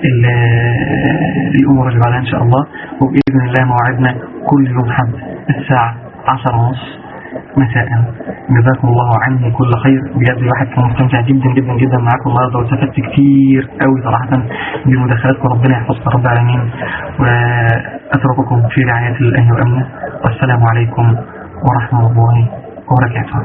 الأمور اللي بعدها إن شاء الله وبإذن الله موعدنا كل يوم حد الساعة عشر ونص مساء جزاكم الله عني كل خير بجد الواحد كان مستمتع جدا جدا جدا معاكم النهارده واستفدت كتير قوي صراحة بمداخلاتكم ربنا يحفظكم رب العالمين وأترككم في رعاية الله وأمنه والسلام عليكم ورحمة الله وبركاته